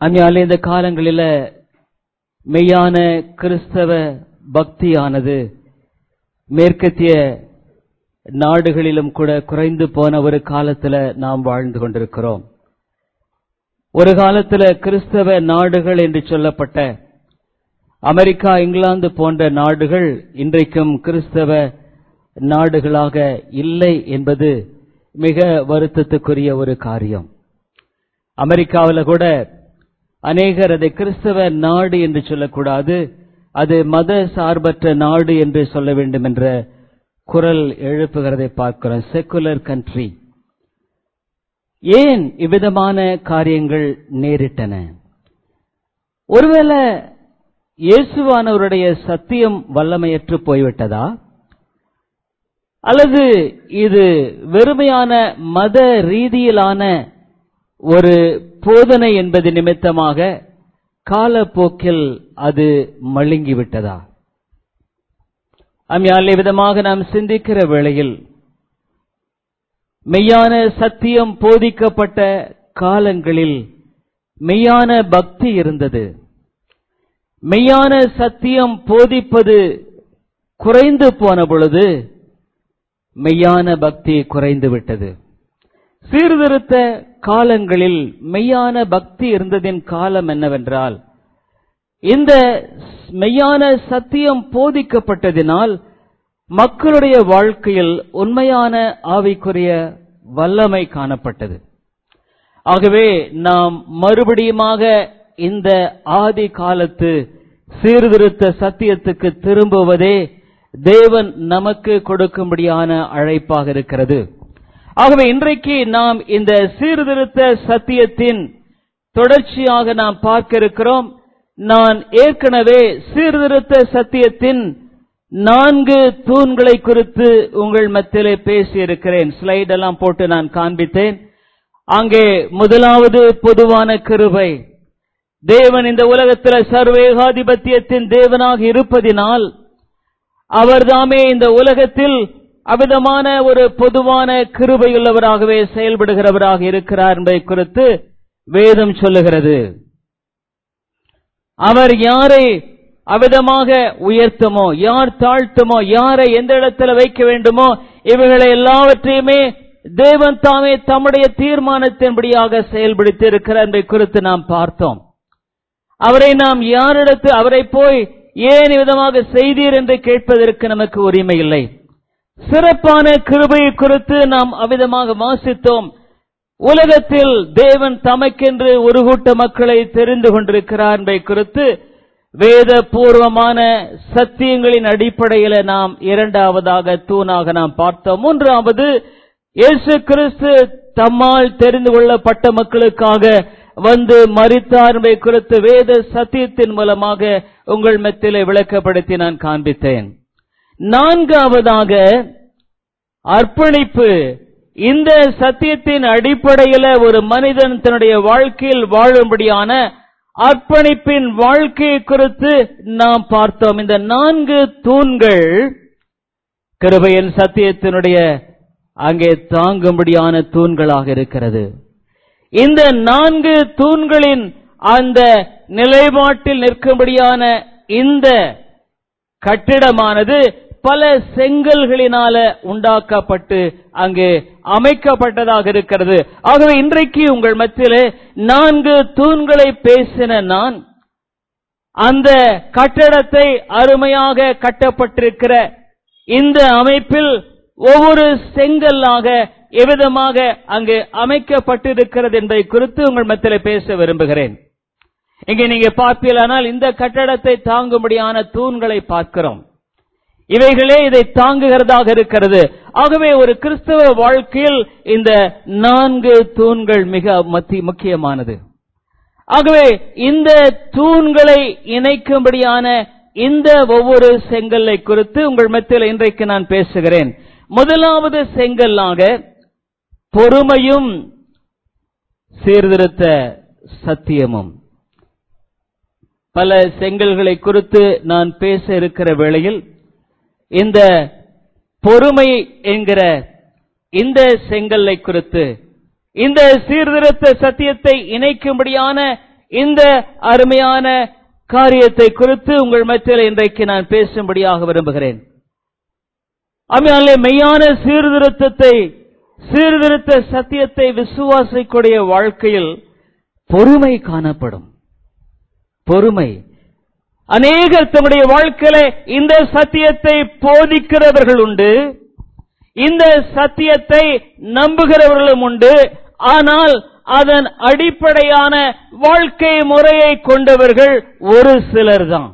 அதனால இந்த காலங்களில மெய்யான கிறிஸ்தவ பக்தியானது மேற்கத்திய நாடுகளிலும் கூட குறைந்து போன ஒரு காலத்துல நாம் வாழ்ந்து கொண்டிருக்கிறோம் ஒரு காலத்துல கிறிஸ்தவ நாடுகள் என்று சொல்லப்பட்ட அமெரிக்கா இங்கிலாந்து போன்ற நாடுகள் இன்றைக்கும் கிறிஸ்தவ நாடுகளாக இல்லை என்பது மிக வருத்தத்துக்குரிய ஒரு காரியம் அமெரிக்காவில் கூட அநேகர் அதை கிறிஸ்தவ நாடு என்று சொல்லக்கூடாது அது மத சார்பற்ற நாடு என்று சொல்ல வேண்டும் என்ற குரல் எழுப்புகிறதை பார்க்கிறோம் செக்குலர் கண்ட்ரி ஏன் இவ்விதமான காரியங்கள் நேரிட்டன ஒருவேளை இயேசுவானவருடைய சத்தியம் வல்லமையற்று போய்விட்டதா அல்லது இது வெறுமையான மத ரீதியிலான ஒரு போதனை என்பது நிமித்தமாக காலப்போக்கில் அது மழுங்கிவிட்டதா அம்மையால் விதமாக நாம் சிந்திக்கிற வேளையில் மெய்யான சத்தியம் போதிக்கப்பட்ட காலங்களில் மெய்யான பக்தி இருந்தது மெய்யான சத்தியம் போதிப்பது குறைந்து போன பொழுது மெய்யான பக்தி குறைந்து விட்டது சீர்திருத்த காலங்களில் மெய்யான பக்தி இருந்ததின் காலம் என்னவென்றால் இந்த மெய்யான சத்தியம் போதிக்கப்பட்டதினால் மக்களுடைய வாழ்க்கையில் உண்மையான ஆவிக்குரிய வல்லமை காணப்பட்டது ஆகவே நாம் மறுபடியுமாக இந்த ஆதி காலத்து சீர்திருத்த சத்தியத்துக்கு திரும்புவதே தேவன் நமக்கு கொடுக்கும்படியான அழைப்பாக இருக்கிறது ஆகவே இன்றைக்கு நாம் இந்த சீர்திருத்த சத்தியத்தின் தொடர்ச்சியாக நாம் பார்க்க இருக்கிறோம் நான் ஏற்கனவே சீர்திருத்த சத்தியத்தின் நான்கு தூண்களை குறித்து உங்கள் மத்தியிலே பேசியிருக்கிறேன் ஸ்லைட் எல்லாம் போட்டு நான் காண்பித்தேன் அங்கே முதலாவது பொதுவான கிருபை தேவன் இந்த உலகத்தில் சர்வேகாதிபத்தியத்தின் தேவனாக இருப்பதினால் அவர்தாமே இந்த உலகத்தில் அவிதமான ஒரு பொதுவான கிருபையுள்ளவராகவே செயல்படுகிறவராக இருக்கிறார் என்பதை குறித்து வேதம் சொல்லுகிறது அவர் யாரை அவிதமாக உயர்த்துமோ யார் தாழ்த்துமோ யாரை எந்த இடத்துல வைக்க வேண்டுமோ இவைகளை எல்லாவற்றையுமே தேவன் தாமே தம்முடைய தீர்மானத்தின்படியாக செயல்படுத்தி இருக்கிறார் என்பதை குறித்து நாம் பார்த்தோம் அவரை நாம் யாரிடத்து அவரை போய் ஏன் விதமாக செய்தீர் என்று கேட்பதற்கு நமக்கு உரிமை இல்லை சிறப்பான கிருபையை குறித்து நாம் அவிதமாக வாசித்தோம் உலகத்தில் தேவன் தமக்கென்று ஒரு கூட்ட மக்களை தெரிந்து கொண்டிருக்கிறார் என்பதை குறித்து வேத பூர்வமான சத்தியங்களின் அடிப்படையில் நாம் இரண்டாவதாக தூணாக நாம் பார்த்தோம் மூன்றாவது இயேசு கிறிஸ்து தம்மால் தெரிந்து கொள்ளப்பட்ட மக்களுக்காக வந்து மறித்தார் என்பதை குறித்து வேத சத்தியத்தின் மூலமாக உங்கள் மத்தியிலே விளக்கப்படுத்தி நான் காண்பித்தேன் நான்காவதாக அர்ப்பணிப்பு இந்த சத்தியத்தின் அடிப்படையில் ஒரு மனிதன் தன்னுடைய வாழ்க்கையில் வாழும்படியான அர்ப்பணிப்பின் வாழ்க்கையை குறித்து நாம் பார்த்தோம் இந்த நான்கு தூண்கள் கிருபையின் சத்தியத்தினுடைய அங்கே தாங்கும்படியான தூண்களாக இருக்கிறது இந்த நான்கு தூண்களின் அந்த நிலைப்பாட்டில் நிற்கும்படியான இந்த கட்டிடமானது பல செங்கல்களினால உண்டாக்கப்பட்டு அங்கு அமைக்கப்பட்டதாக இருக்கிறது ஆகவே இன்றைக்கு உங்கள் மத்தியிலே நான்கு தூண்களை பேசின நான் அந்த கட்டடத்தை அருமையாக கட்டப்பட்டிருக்கிற இந்த அமைப்பில் ஒவ்வொரு செங்கல்லாக எவ்விதமாக அங்கு அமைக்கப்பட்டிருக்கிறது என்பதை குறித்து உங்கள் மத்தியிலே பேச விரும்புகிறேன் இங்கே நீங்க பார்ப்பீர்களானால் இந்த கட்டடத்தை தாங்கும்படியான தூண்களை பார்க்கிறோம் இவைகளே இதை தாங்குகிறதாக இருக்கிறது ஆகவே ஒரு கிறிஸ்தவ வாழ்க்கையில் இந்த நான்கு தூண்கள் மிக மத்தி முக்கியமானது ஆகவே இந்த தூண்களை இணைக்கும்படியான இந்த ஒவ்வொரு செங்கல்லை குறித்து உங்கள் மத்தியில் இன்றைக்கு நான் பேசுகிறேன் முதலாவது செங்கல்லாக பொறுமையும் சீர்திருத்த சத்தியமும் பல செங்கல்களை குறித்து நான் பேச இருக்கிற வேளையில் இந்த பொறுமை என்கிற இந்த செங்கல்லை குறித்து இந்த சீர்திருத்த சத்தியத்தை இணைக்கும்படியான இந்த அருமையான காரியத்தை குறித்து உங்கள் மத்தியில் இன்றைக்கு நான் பேசும்படியாக விரும்புகிறேன் அம்மையாலே மெய்யான சீர்திருத்தத்தை சீர்திருத்த சத்தியத்தை விசுவாசிக்கூடிய வாழ்க்கையில் பொறுமை காணப்படும் பொறுமை அநேகர் தம்முடைய வாழ்க்கையில இந்த சத்தியத்தை போதிக்கிறவர்கள் உண்டு இந்த சத்தியத்தை நம்புகிறவர்களும் உண்டு ஆனால் அதன் அடிப்படையான வாழ்க்கை முறையை கொண்டவர்கள் ஒரு சிலர் தான்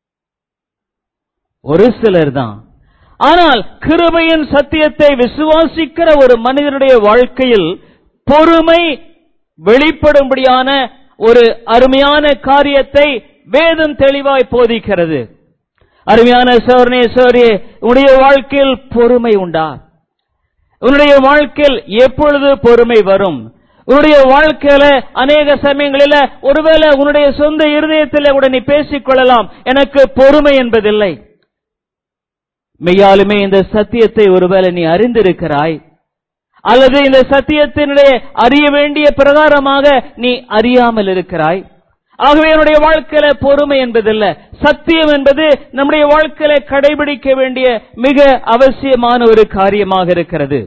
ஒரு சிலர் தான் ஆனால் கிருபையின் சத்தியத்தை விசுவாசிக்கிற ஒரு மனிதனுடைய வாழ்க்கையில் பொறுமை வெளிப்படும்படியான ஒரு அருமையான காரியத்தை வேதம் தெளிவாய் போதிக்கிறது அருமையான சோர்னே சோரியே உன்னுடைய வாழ்க்கையில் பொறுமை உண்டா உன்னுடைய வாழ்க்கையில் எப்பொழுது பொறுமை வரும் உன்னுடைய வாழ்க்கையில அநேக சமயங்களில ஒருவேளை உன்னுடைய சொந்த இருதயத்தில் கூட நீ பேசிக் கொள்ளலாம் எனக்கு பொறுமை என்பதில்லை மெய்யாலுமே இந்த சத்தியத்தை ஒருவேளை நீ அறிந்திருக்கிறாய் அல்லது இந்த சத்தியத்தினுடைய அறிய வேண்டிய பிரகாரமாக நீ அறியாமல் இருக்கிறாய் ஆகவே என்னுடைய வாழ்க்கையில பொறுமை என்பதில்ல சத்தியம் என்பது நம்முடைய வாழ்க்கையில கடைபிடிக்க வேண்டிய மிக அவசியமான ஒரு காரியமாக இருக்கிறது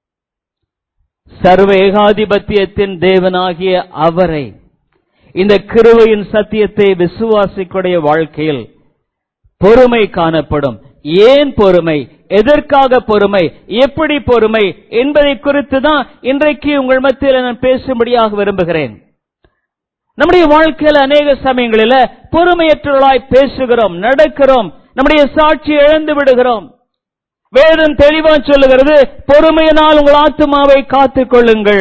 சர்வ ஏகாதிபத்தியத்தின் தேவனாகிய அவரை இந்த கிருவையின் சத்தியத்தை விசுவாசிக்குடைய வாழ்க்கையில் பொறுமை காணப்படும் ஏன் பொறுமை எதற்காக பொறுமை எப்படி பொறுமை என்பதை குறித்து தான் இன்றைக்கு உங்கள் மத்தியில் நான் பேசும்படியாக விரும்புகிறேன் நம்முடைய வாழ்க்கையில் அநேக சமயங்களில் பொறுமையற்றவர்களாய் பேசுகிறோம் நடக்கிறோம் நம்முடைய சாட்சி இழந்து விடுகிறோம் வேதம் தெளிவா சொல்லுகிறது பொறுமையினால் உங்கள் ஆத்துமாவை காத்துக் கொள்ளுங்கள்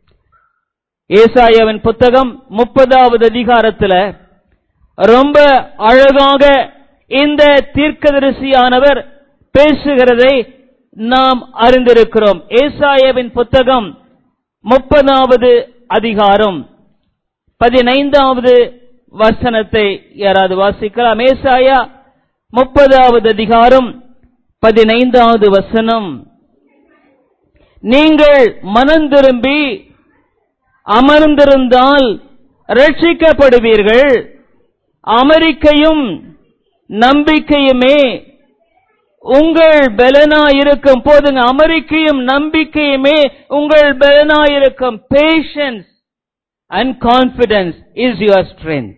ஏசாயாவின் புத்தகம் முப்பதாவது அதிகாரத்துல ரொம்ப அழகாக இந்த தீர்க்கதரிசியானவர் பேசுகிறதை நாம் அறிந்திருக்கிறோம் ஏசாயாவின் புத்தகம் முப்பதாவது அதிகாரம் பதினைந்தாவது வசனத்தை யாராவது வாசிக்கலாம் ஏசாயா முப்பதாவது அதிகாரம் பதினைந்தாவது வசனம் நீங்கள் மனம் திரும்பி அமர்ந்திருந்தால் ரட்சிக்கப்படுவீர்கள் அமெரிக்கையும் நம்பிக்கையுமே உங்கள் பலனாயிருக்கும் போதுங்க அமெரிக்கையும் நம்பிக்கையுமே உங்கள் பலனாயிருக்கும் patience and confidence is your strength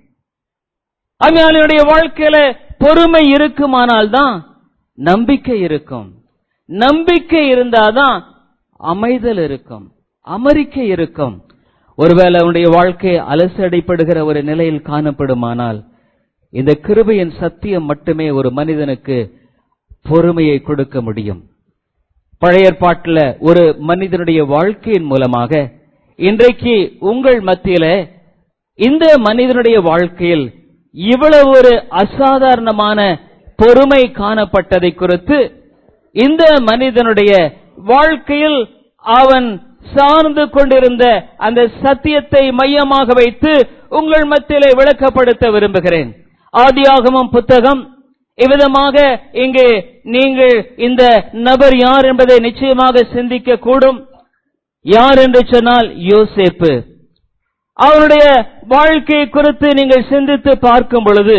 அங்காளுடைய வாழ்க்கையில பொறுமை இருக்குமானால் தான் நம்பிக்கை இருக்கும் நம்பிக்கை இருந்தாதான் அமைதல் இருக்கும் அமெரிக்கை இருக்கும் ஒருவேளை அவனுடைய வாழ்க்கை அலசடைப்படுகிற ஒரு நிலையில் காணப்படுமானால் இந்த கிருபையின் சத்தியம் மட்டுமே ஒரு மனிதனுக்கு பொறுமையை கொடுக்க முடியும் பழைய ஏற்பாட்டில் ஒரு மனிதனுடைய வாழ்க்கையின் மூலமாக இன்றைக்கு உங்கள் மத்தியில இந்த மனிதனுடைய வாழ்க்கையில் இவ்வளவு ஒரு அசாதாரணமான பொறுமை காணப்பட்டதை குறித்து இந்த மனிதனுடைய வாழ்க்கையில் அவன் சார்ந்து கொண்டிருந்த அந்த சத்தியத்தை மையமாக வைத்து உங்கள் மத்தியிலே விளக்கப்படுத்த விரும்புகிறேன் ஆதியாகமம் புத்தகம் இவ்விதமாக இங்கே நீங்கள் இந்த நபர் யார் என்பதை நிச்சயமாக சிந்திக்க கூடும் யார் என்று சொன்னால் யோசேப்பு அவருடைய வாழ்க்கை குறித்து நீங்கள் சிந்தித்து பார்க்கும் பொழுது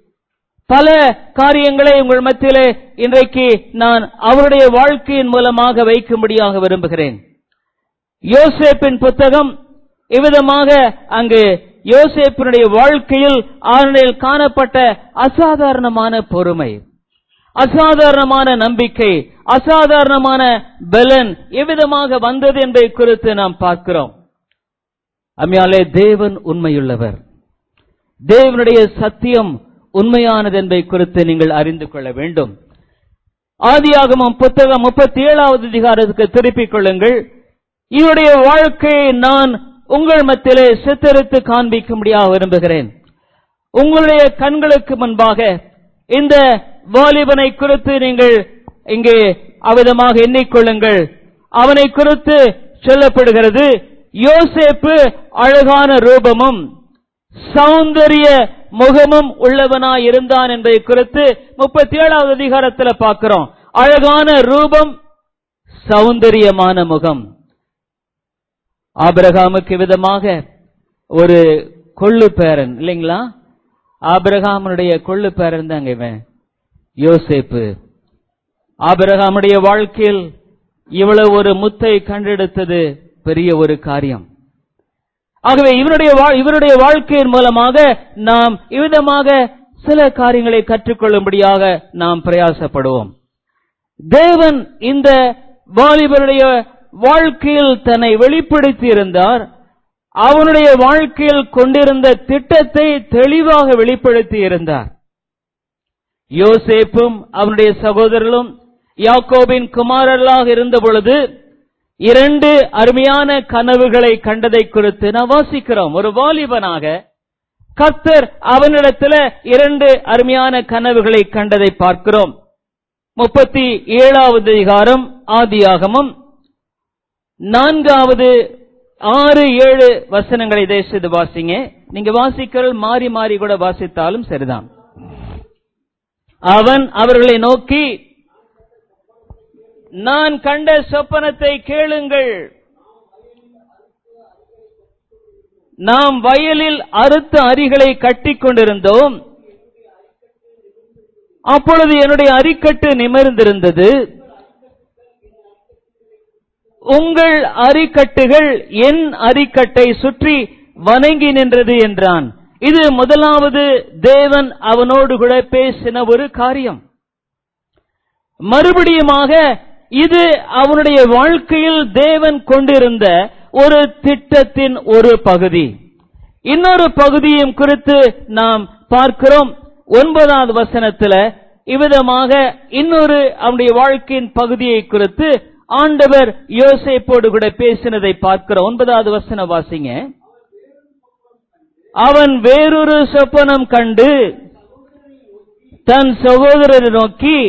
பல காரியங்களை உங்கள் மத்தியிலே இன்றைக்கு நான் அவருடைய வாழ்க்கையின் மூலமாக வைக்கும்படியாக விரும்புகிறேன் யோசேப்பின் புத்தகம் இவ்விதமாக அங்கு யோசேப்பினுடைய வாழ்க்கையில் அவனில் காணப்பட்ட அசாதாரணமான பொறுமை அசாதாரணமான நம்பிக்கை அசாதாரணமான பலன் எவ்விதமாக வந்தது என்பதை குறித்து நாம் பார்க்கிறோம் அம்மையாலே தேவன் உண்மையுள்ளவர் தேவனுடைய சத்தியம் உண்மையானது என்பதை குறித்து நீங்கள் அறிந்து கொள்ள வேண்டும் ஆதியாகமம் புத்தகம் முப்பத்தி ஏழாவது அதிகாரத்துக்கு திருப்பிக் கொள்ளுங்கள் இவருடைய வாழ்க்கையை நான் உங்கள் மத்தியிலே சித்தரித்து காண்பிக்கும்படியாக விரும்புகிறேன் உங்களுடைய கண்களுக்கு முன்பாக இந்த வாலிபனை குறித்து நீங்கள் இங்கே அவிதமாக எண்ணிக்கொள்ளுங்கள் அவனை குறித்து சொல்லப்படுகிறது யோசேப்பு அழகான ரூபமும் சௌந்தரிய முகமும் உள்ளவனாய் இருந்தான் என்பதை குறித்து முப்பத்தி ஏழாவது அதிகாரத்தில் பார்க்கிறோம் அழகான ரூபம் சௌந்தரியமான முகம் ஆபிரகாமுக்கு விதமாக ஒரு கொள்ளு பேரன் இல்லைங்களா ஆபிரகாமனுடைய கொள்ளு பேரன் தாங்க இவன் யோசேப்பு ஆபிரகாமுடைய வாழ்க்கையில் இவ்வளவு ஒரு முத்தை கண்டெடுத்தது பெரிய ஒரு காரியம் ஆகவே இவருடைய வா- இவருடைய வாழ்க்கையின் மூலமாக நாம் இவ்விதமாக சில காரியங்களை கற்றுக்கொள்ளும்படியாக நாம் பிரயாசப்படுவோம் தேவன் இந்த வாலிபருடைய வாழ்க்கையில் தன்னை வெளிப்படுத்தி இருந்தார் அவனுடைய வாழ்க்கையில் கொண்டிருந்த திட்டத்தை தெளிவாக வெளிப்படுத்தி இருந்தார் யோசேப்பும் அவனுடைய சகோதரர்களும் யாக்கோபின் குமாரர்களாக இருந்த பொழுது இரண்டு அருமையான கனவுகளை கண்டதை குறித்து நாம் வாசிக்கிறோம் ஒரு வாலிபனாக கர்த்தர் அவனிடத்துல இரண்டு அருமையான கனவுகளை கண்டதை பார்க்கிறோம் முப்பத்தி ஏழாவது அதிகாரம் ஆதியாகமம் நான்காவது ஆறு ஏழு வசனங்களை தேசத்து வாசிங்க நீங்க வாசிக்கிறது மாறி மாறி கூட வாசித்தாலும் சரிதான் அவன் அவர்களை நோக்கி நான் கண்ட சொப்பனத்தை கேளுங்கள் நாம் வயலில் அறுத்த அரிகளை கட்டிக் கொண்டிருந்தோம் அப்பொழுது என்னுடைய அரிக்கட்டு நிமிர்ந்திருந்தது உங்கள் அரிக்கட்டுகள் என் அரிக்கட்டை சுற்றி வணங்கி நின்றது என்றான் இது முதலாவது தேவன் அவனோடு கூட பேசின ஒரு காரியம் மறுபடியுமாக இது அவனுடைய வாழ்க்கையில் தேவன் கொண்டிருந்த ஒரு திட்டத்தின் ஒரு பகுதி இன்னொரு பகுதியும் குறித்து நாம் பார்க்கிறோம் ஒன்பதாவது வசனத்துல இவ்விதமாக இன்னொரு அவனுடைய வாழ்க்கையின் பகுதியை குறித்து ஆண்டவர் யோசேப்போடு கூட பேசினதை பார்க்கிறோம் ஒன்பதாவது வசன வாசிங்க அவன் வேறொரு சொப்பனம் கண்டு தன் சகோதரரை நோக்கி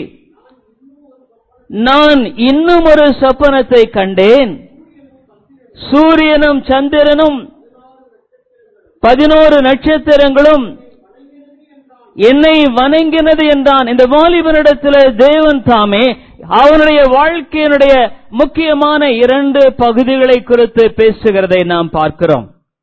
நான் இன்னும் ஒரு சொப்பனத்தை கண்டேன் சூரியனும் சந்திரனும் பதினோரு நட்சத்திரங்களும் என்னை வணங்கினது என்றான் இந்த வாலிபனிடத்தில் தேவன் தாமே அவனுடைய வாழ்க்கையினுடைய முக்கியமான இரண்டு பகுதிகளை குறித்து பேசுகிறதை நாம் பார்க்கிறோம்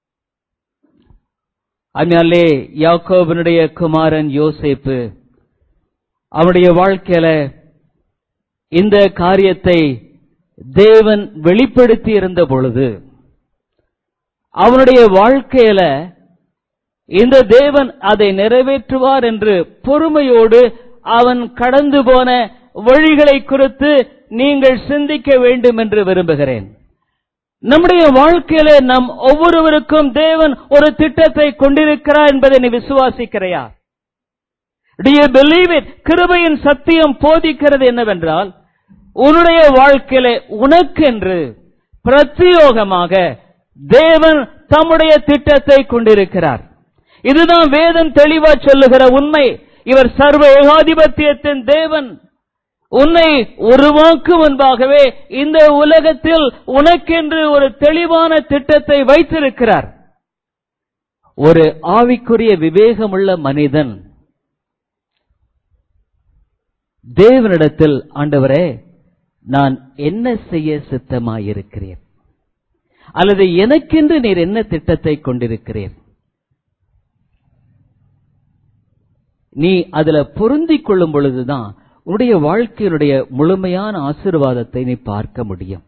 அதனாலே யாக்கோபனுடைய குமாரன் யோசேப்பு அவனுடைய வாழ்க்கையில இந்த காரியத்தை தேவன் வெளிப்படுத்தி இருந்த பொழுது அவனுடைய வாழ்க்கையில இந்த தேவன் அதை நிறைவேற்றுவார் என்று பொறுமையோடு அவன் கடந்து போன வழிகளை குறித்து நீங்கள் சிந்திக்க வேண்டும் என்று விரும்புகிறேன் நம்முடைய வாழ்க்கையில நம் ஒவ்வொருவருக்கும் தேவன் ஒரு திட்டத்தை கொண்டிருக்கிறார் என்பதை நீ விசுவாசிக்கிறையா Do you believe it? கிருபையின் சத்தியம் போதிக்கிறது என்னவென்றால் உன்னுடைய வாழ்க்கையில உனக்கென்று பிரத்யோகமாக தேவன் தம்முடைய திட்டத்தை கொண்டிருக்கிறார் இதுதான் வேதம் தெளிவா சொல்லுகிற உண்மை இவர் சர்வ ஏகாதிபத்தியத்தின் தேவன் உன்னை உருவாக்கு முன்பாகவே இந்த உலகத்தில் உனக்கென்று ஒரு தெளிவான திட்டத்தை வைத்திருக்கிறார் ஒரு ஆவிக்குரிய விவேகமுள்ள மனிதன் தேவனிடத்தில் ஆண்டவரே நான் என்ன செய்ய சித்தமாயிருக்கிறேன் அல்லது எனக்கென்று நீர் என்ன திட்டத்தை கொண்டிருக்கிறேன் நீ அதுல பொருந்திக் கொள்ளும் பொழுதுதான் உன்னுடைய வாழ்க்கையினுடைய முழுமையான ஆசீர்வாதத்தை நீ பார்க்க முடியும்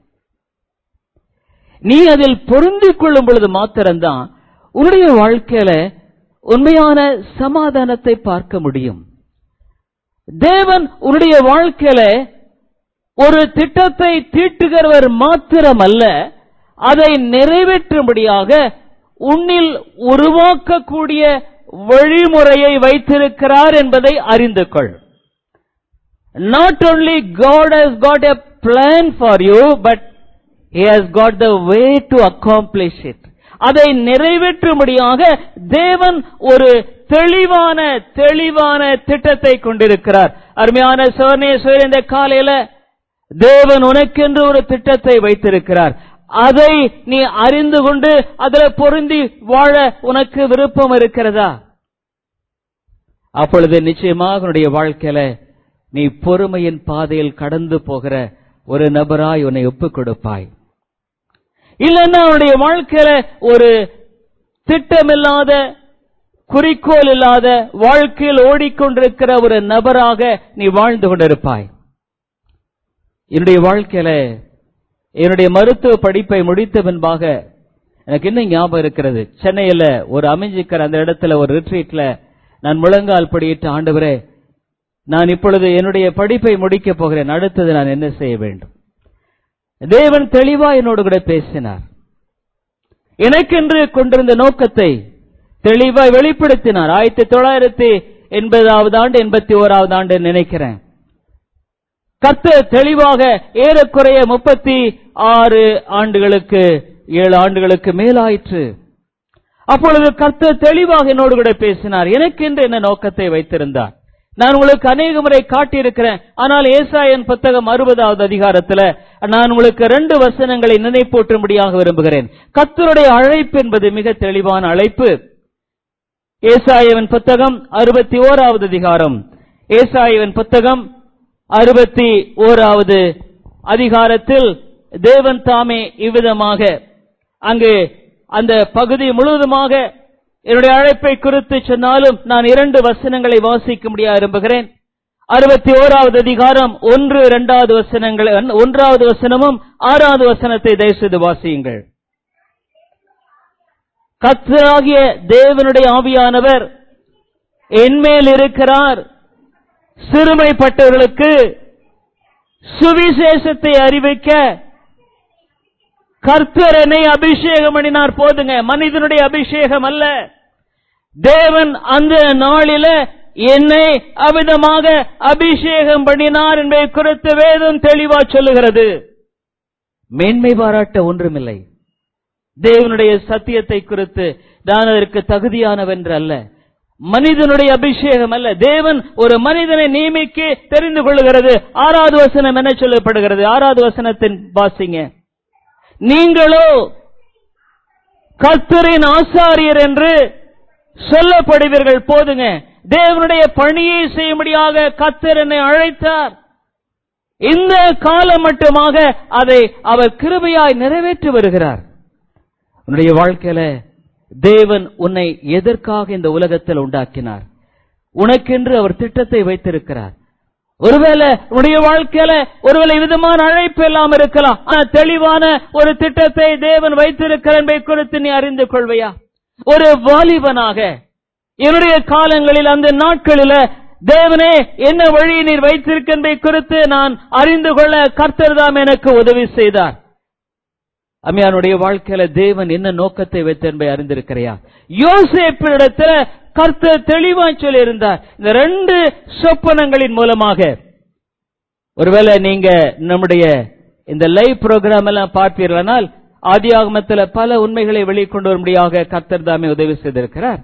நீ அதில் பொருந்திக் கொள்ளும் பொழுது மாத்திரம்தான் உன்னுடைய வாழ்க்கையில உண்மையான சமாதானத்தை பார்க்க முடியும் தேவன் உன்னுடைய வாழ்க்கையில ஒரு திட்டத்தை தீட்டுகிறவர் மாத்திரமல்ல அதை நிறைவேற்றும்படியாக உன்னில் உருவாக்கக்கூடிய வழிமுறையை வைத்திருக்கிறார் என்பதை அறிந்து கொள் not only God has got a plan for you, but He has got the way to accomplish it. அதை நிறைவேற்றும்படியாக தேவன் ஒரு தெளிவான தெளிவான திட்டத்தை கொண்டிருக்கிறார் அருமையான சோர்ணேஸ்வர் இந்த காலையில தேவன் உனக்கென்று ஒரு திட்டத்தை வைத்திருக்கிறார் அதை நீ அறிந்து கொண்டு அதில் பொருந்தி வாழ உனக்கு விருப்பம் இருக்கிறதா அப்பொழுது நிச்சயமாக உன்னுடைய வாழ்க்கையில நீ பொறுமையின் பாதையில் கடந்து போகிற ஒரு நபராய் உன்னை ஒப்புக் கொடுப்பாய் இல்லைன்னா அவனுடைய வாழ்க்கையில ஒரு திட்டமில்லாத குறிக்கோள் இல்லாத வாழ்க்கையில் ஓடிக்கொண்டிருக்கிற ஒரு நபராக நீ வாழ்ந்து கொண்டிருப்பாய் என்னுடைய வாழ்க்கையில என்னுடைய மருத்துவ படிப்பை முடித்த பின்பாக எனக்கு இன்னும் ஞாபகம் இருக்கிறது சென்னையில ஒரு அமைஞ்சிக்கிற அந்த இடத்துல ஒரு ரிட்ரீட்ல நான் முழங்கால் படியிட்டு ஆண்டவரே நான் இப்பொழுது என்னுடைய படிப்பை முடிக்கப் போகிறேன் அடுத்தது நான் என்ன செய்ய வேண்டும் தேவன் தெளிவா என்னோடு கூட பேசினார் எனக்கென்று கொண்டிருந்த நோக்கத்தை தெளிவாய் வெளிப்படுத்தினார் ஆயிரத்தி தொள்ளாயிரத்தி எண்பதாவது ஆண்டு எண்பத்தி ஓராவது ஆண்டு நினைக்கிறேன் கர்த்தர் தெளிவாக ஏறக்குறைய முப்பத்தி ஆறு ஆண்டுகளுக்கு ஏழு ஆண்டுகளுக்கு மேலாயிற்று அப்பொழுது கர்த்தர் தெளிவாக என்னோடு கூட பேசினார் எனக்கென்று என்ன நோக்கத்தை வைத்திருந்தார் நான் உங்களுக்கு அநேக முறை காட்டியிருக்கிறேன் ஆனால் ஏசாயன் புத்தகம் அறுபதாவது அதிகாரத்துல நான் உங்களுக்கு ரெண்டு வசனங்களை நினைப்பூட்டும்படியாக விரும்புகிறேன் கர்த்தருடைய அழைப்பு என்பது மிக தெளிவான அழைப்பு ஏசாயவன் புத்தகம் அறுபத்தி ஓராவது அதிகாரம் ஏசாயவன் புத்தகம் அறுபத்தி ஓராவது அதிகாரத்தில் தேவன் தாமே இவ்விதமாக அங்கு அந்த பகுதி முழுவதுமாக என்னுடைய அழைப்பை குறித்து சொன்னாலும் நான் இரண்டு வசனங்களை வாசிக்க முடியா விரும்புகிறேன் அறுபத்தி ஓராவது அதிகாரம் ஒன்று இரண்டாவது வசனங்கள் ஒன்றாவது வசனமும் ஆறாவது வசனத்தை தயவுசெய்து வாசியுங்கள் கத்தராகிய தேவனுடைய ஆவியானவர் என்மேல் இருக்கிறார் சிறுமைப்பட்டவர்களுக்கு சுவிசேஷத்தை அறிவிக்க கர்த்தர் என்னை அபிஷேகம் பண்ணினார் போதுங்க மனிதனுடைய அபிஷேகம் அல்ல தேவன் அந்த நாளில என்னை அவிதமாக அபிஷேகம் பண்ணினார் என்பதை குறித்து வேதம் தெளிவா சொல்லுகிறது மேன்மை பாராட்ட ஒன்றுமில்லை தேவனுடைய சத்தியத்தை குறித்து நான் அதற்கு தகுதியானவென்று அல்ல மனிதனுடைய அபிஷேகம் அல்ல தேவன் ஒரு மனிதனை நியமிக்க தெரிந்து கொள்ளுகிறது ஆறாவது வசனம் என்ன சொல்லப்படுகிறது ஆறாவது வசனத்தின் வாசிங்க நீங்களோ கர்த்தரின் ஆசாரியர் என்று சொல்லப்படுவீர்கள் போதுங்க தேவனுடைய பணியை செய்யும்படியாக கர்த்தர் என்னை அழைத்தார் இந்த காலம் மட்டுமாக அதை அவர் கிருபையாய் நிறைவேற்றி வருகிறார் உன்னுடைய வாழ்க்கையில தேவன் உன்னை எதற்காக இந்த உலகத்தில் உண்டாக்கினார் உனக்கென்று அவர் திட்டத்தை வைத்திருக்கிறார் ஒருவேளை உன்னுடைய வாழ்க்கையில ஒருவேளை விதமான அழைப்பு எல்லாம் இருக்கலாம் ஆனா தெளிவான ஒரு திட்டத்தை தேவன் வைத்திருக்கிறார் என்பதை குறித்து நீ அறிந்து கொள்வையா ஒரு வாலிபனாக என்னுடைய காலங்களில் அந்த நாட்களில தேவனே என்ன வழி நீர் வைத்திருக்க என்பதை குறித்து நான் அறிந்து கொள்ள கர்த்தர் தாம் எனக்கு உதவி செய்தார் அம்மையானுடைய வாழ்க்கையில தேவன் என்ன நோக்கத்தை வைத்த என்பதை அறிந்திருக்கிறையா யோசேப்பிடத்துல கர்த்தர் தெளிவா சொல்லி இருந்தார் இந்த ரெண்டு சொப்பனங்களின் மூலமாக ஒருவேளை நீங்க நம்முடைய இந்த லைவ் ப்ரோக்ராம் எல்லாம் பார்ப்பீர்களானால் ஆதியாகமத்தில் பல உண்மைகளை வெளிக்கொண்டு வரும்படியாக கர்த்தர் தாமே உதவி செய்திருக்கிறார்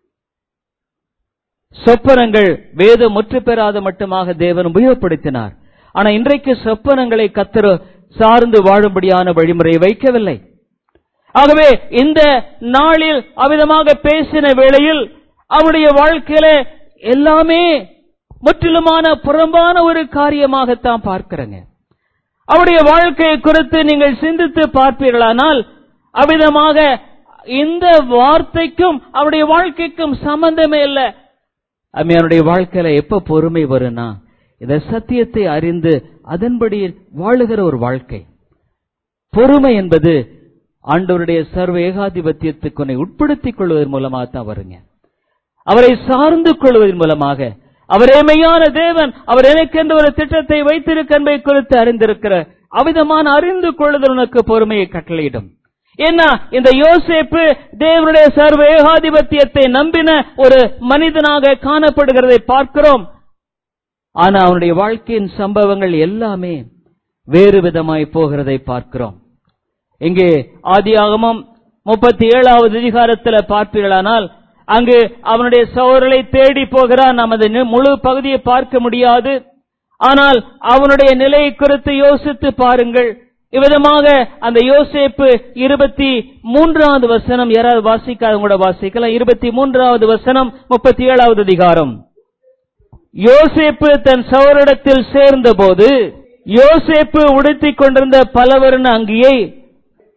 சொப்பனங்கள் வேதம் முற்று பெறாத மட்டுமாக தேவன் உபயோகப்படுத்தினார் ஆனா இன்றைக்கு சொப்பனங்களை கத்தர் சார்ந்து வாழும்படியான வழிமுறையை வைக்கவில்லை ஆகவே இந்த நாளில் அவிதமாக பேசின வேளையில் அவருடைய வாழ்க்கையில எல்லாமே முற்றிலுமான புறம்பான ஒரு காரியமாகத்தான் பார்க்கிறேங்க அவருடைய வாழ்க்கையை குறித்து நீங்கள் சிந்தித்து பார்ப்பீர்களானால் அவிதமாக இந்த வார்த்தைக்கும் அவருடைய வாழ்க்கைக்கும் சம்பந்தமே இல்லை அம்மையானுடைய வாழ்க்கையில எப்ப பொறுமை வரும்னா இந்த சத்தியத்தை அறிந்து அதன்படி வாழுகிற ஒரு வாழ்க்கை பொறுமை என்பது ஆண்டவருடைய சர்வ ஏகாதிபத்தியத்துக்கு உன்னை உட்படுத்திக் கொள்வதன் மூலமாக தான் வருங்க அவரை சார்ந்து கொள்வதன் மூலமாக அவரே மெய்யான தேவன் அவர் எனக்கென்று ஒரு திட்டத்தை வைத்திருக்க என்பதை குறித்து அறிந்திருக்கிற அவிதமான அறிந்து கொள்ளுதல் உனக்கு பொறுமையை கட்டளையிடும் என்ன இந்த யோசேப்பு தேவனுடைய சர்வ ஏகாதிபத்தியத்தை நம்பின ஒரு மனிதனாக காணப்படுகிறதை பார்க்கிறோம் ஆனா அவனுடைய வாழ்க்கையின் சம்பவங்கள் எல்லாமே வேறு விதமாய் போகிறதை பார்க்கிறோம் இங்கே ஆதியாகமம் முப்பத்தி ஏழாவது அதிகாரத்தில் பார்ப்பீர்களானால் அங்கு அவனுடைய சோழர்களை தேடி போகிறான் நமது முழு பகுதியை பார்க்க முடியாது ஆனால் அவனுடைய நிலையை குறித்து யோசித்து பாருங்கள் இவ்விதமாக அந்த யோசேப்பு இருபத்தி மூன்றாவது வசனம் யாராவது வாசிக்காத கூட வாசிக்கலாம் இருபத்தி மூன்றாவது வசனம் முப்பத்தி ஏழாவது அதிகாரம் யோசேப்பு தன் சோரிடத்தில் சேர்ந்த போது யோசேப்பு உடுத்திக் கொண்டிருந்த பலவர்ண அங்கியை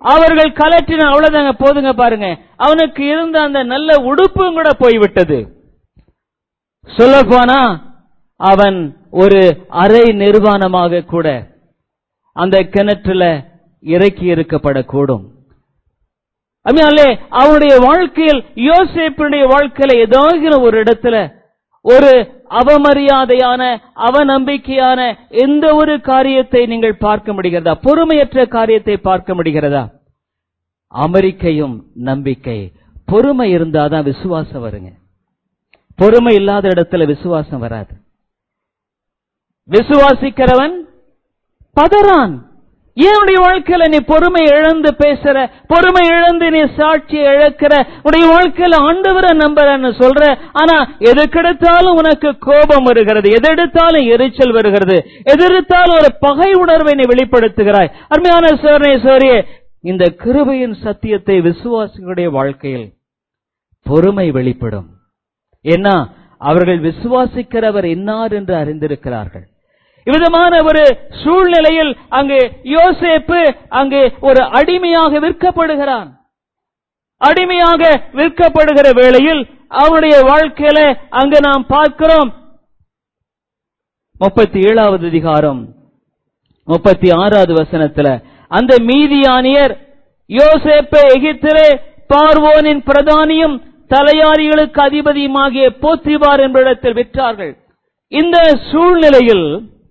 அவர்கள் கலற்றின அவ்வளவுதாங்க போதுங்க பாருங்க அவனுக்கு இருந்த அந்த நல்ல உடுப்பும் கூட போய்விட்டது சொல்ல போனா அவன் ஒரு அரை நிர்வாணமாக கூட அந்த கிணற்றுல இறக்கி இருக்கப்படக்கூடும் அதனாலே அவனுடைய வாழ்க்கையில் யோசேப்பினுடைய வாழ்க்கையில ஏதாவது ஒரு இடத்துல ஒரு அவமரியாதையான அவநம்பிக்கையான எந்த ஒரு காரியத்தை நீங்கள் பார்க்க முடிகிறதா பொறுமையற்ற காரியத்தை பார்க்க முடிகிறதா அமெரிக்கையும் நம்பிக்கை பொறுமை இருந்தாதான் விசுவாசம் வருங்க பொறுமை இல்லாத இடத்துல விசுவாசம் வராது விசுவாசிக்கிறவன் பதறான் ஏனுடைய வாழ்க்கையில நீ பொறுமை இழந்து பேசுற பொறுமை இழந்து நீ சாட்சி இழக்கிற உடைய வாழ்க்கையில ஆண்டவரை நம்புறன்னு சொல்ற ஆனா எதுக்கெடுத்தாலும் உனக்கு கோபம் வருகிறது எதெடுத்தாலும் எரிச்சல் வருகிறது எதிர்த்தாலும் ஒரு பகை உணர்வை நீ வெளிப்படுத்துகிறாய் அருமையான சோரனே சோரியே இந்த கிருபையின் சத்தியத்தை விசுவாசிகளுடைய வாழ்க்கையில் பொறுமை வெளிப்படும் ஏன்னா அவர்கள் விசுவாசிக்கிறவர் இன்னார் என்று அறிந்திருக்கிறார்கள் இவ்விதமான ஒரு சூழ்நிலையில் அங்கு யோசேப்பு அங்கு ஒரு அடிமையாக விற்கப்படுகிறான் அடிமையாக விற்கப்படுகிற வேளையில் அவனுடைய வாழ்க்கையில அங்கு நாம் பார்க்கிறோம் முப்பத்தி ஏழாவது அதிகாரம் முப்பத்தி ஆறாவது வசனத்துல அந்த மீதியானியர் யோசேப்பை எகிப்திலே பார்வோனின் பிரதானியும் தலையாரிகளுக்கு அதிபதியுமாகிய போத்திபார் என்பிடத்தில் விற்றார்கள் இந்த சூழ்நிலையில்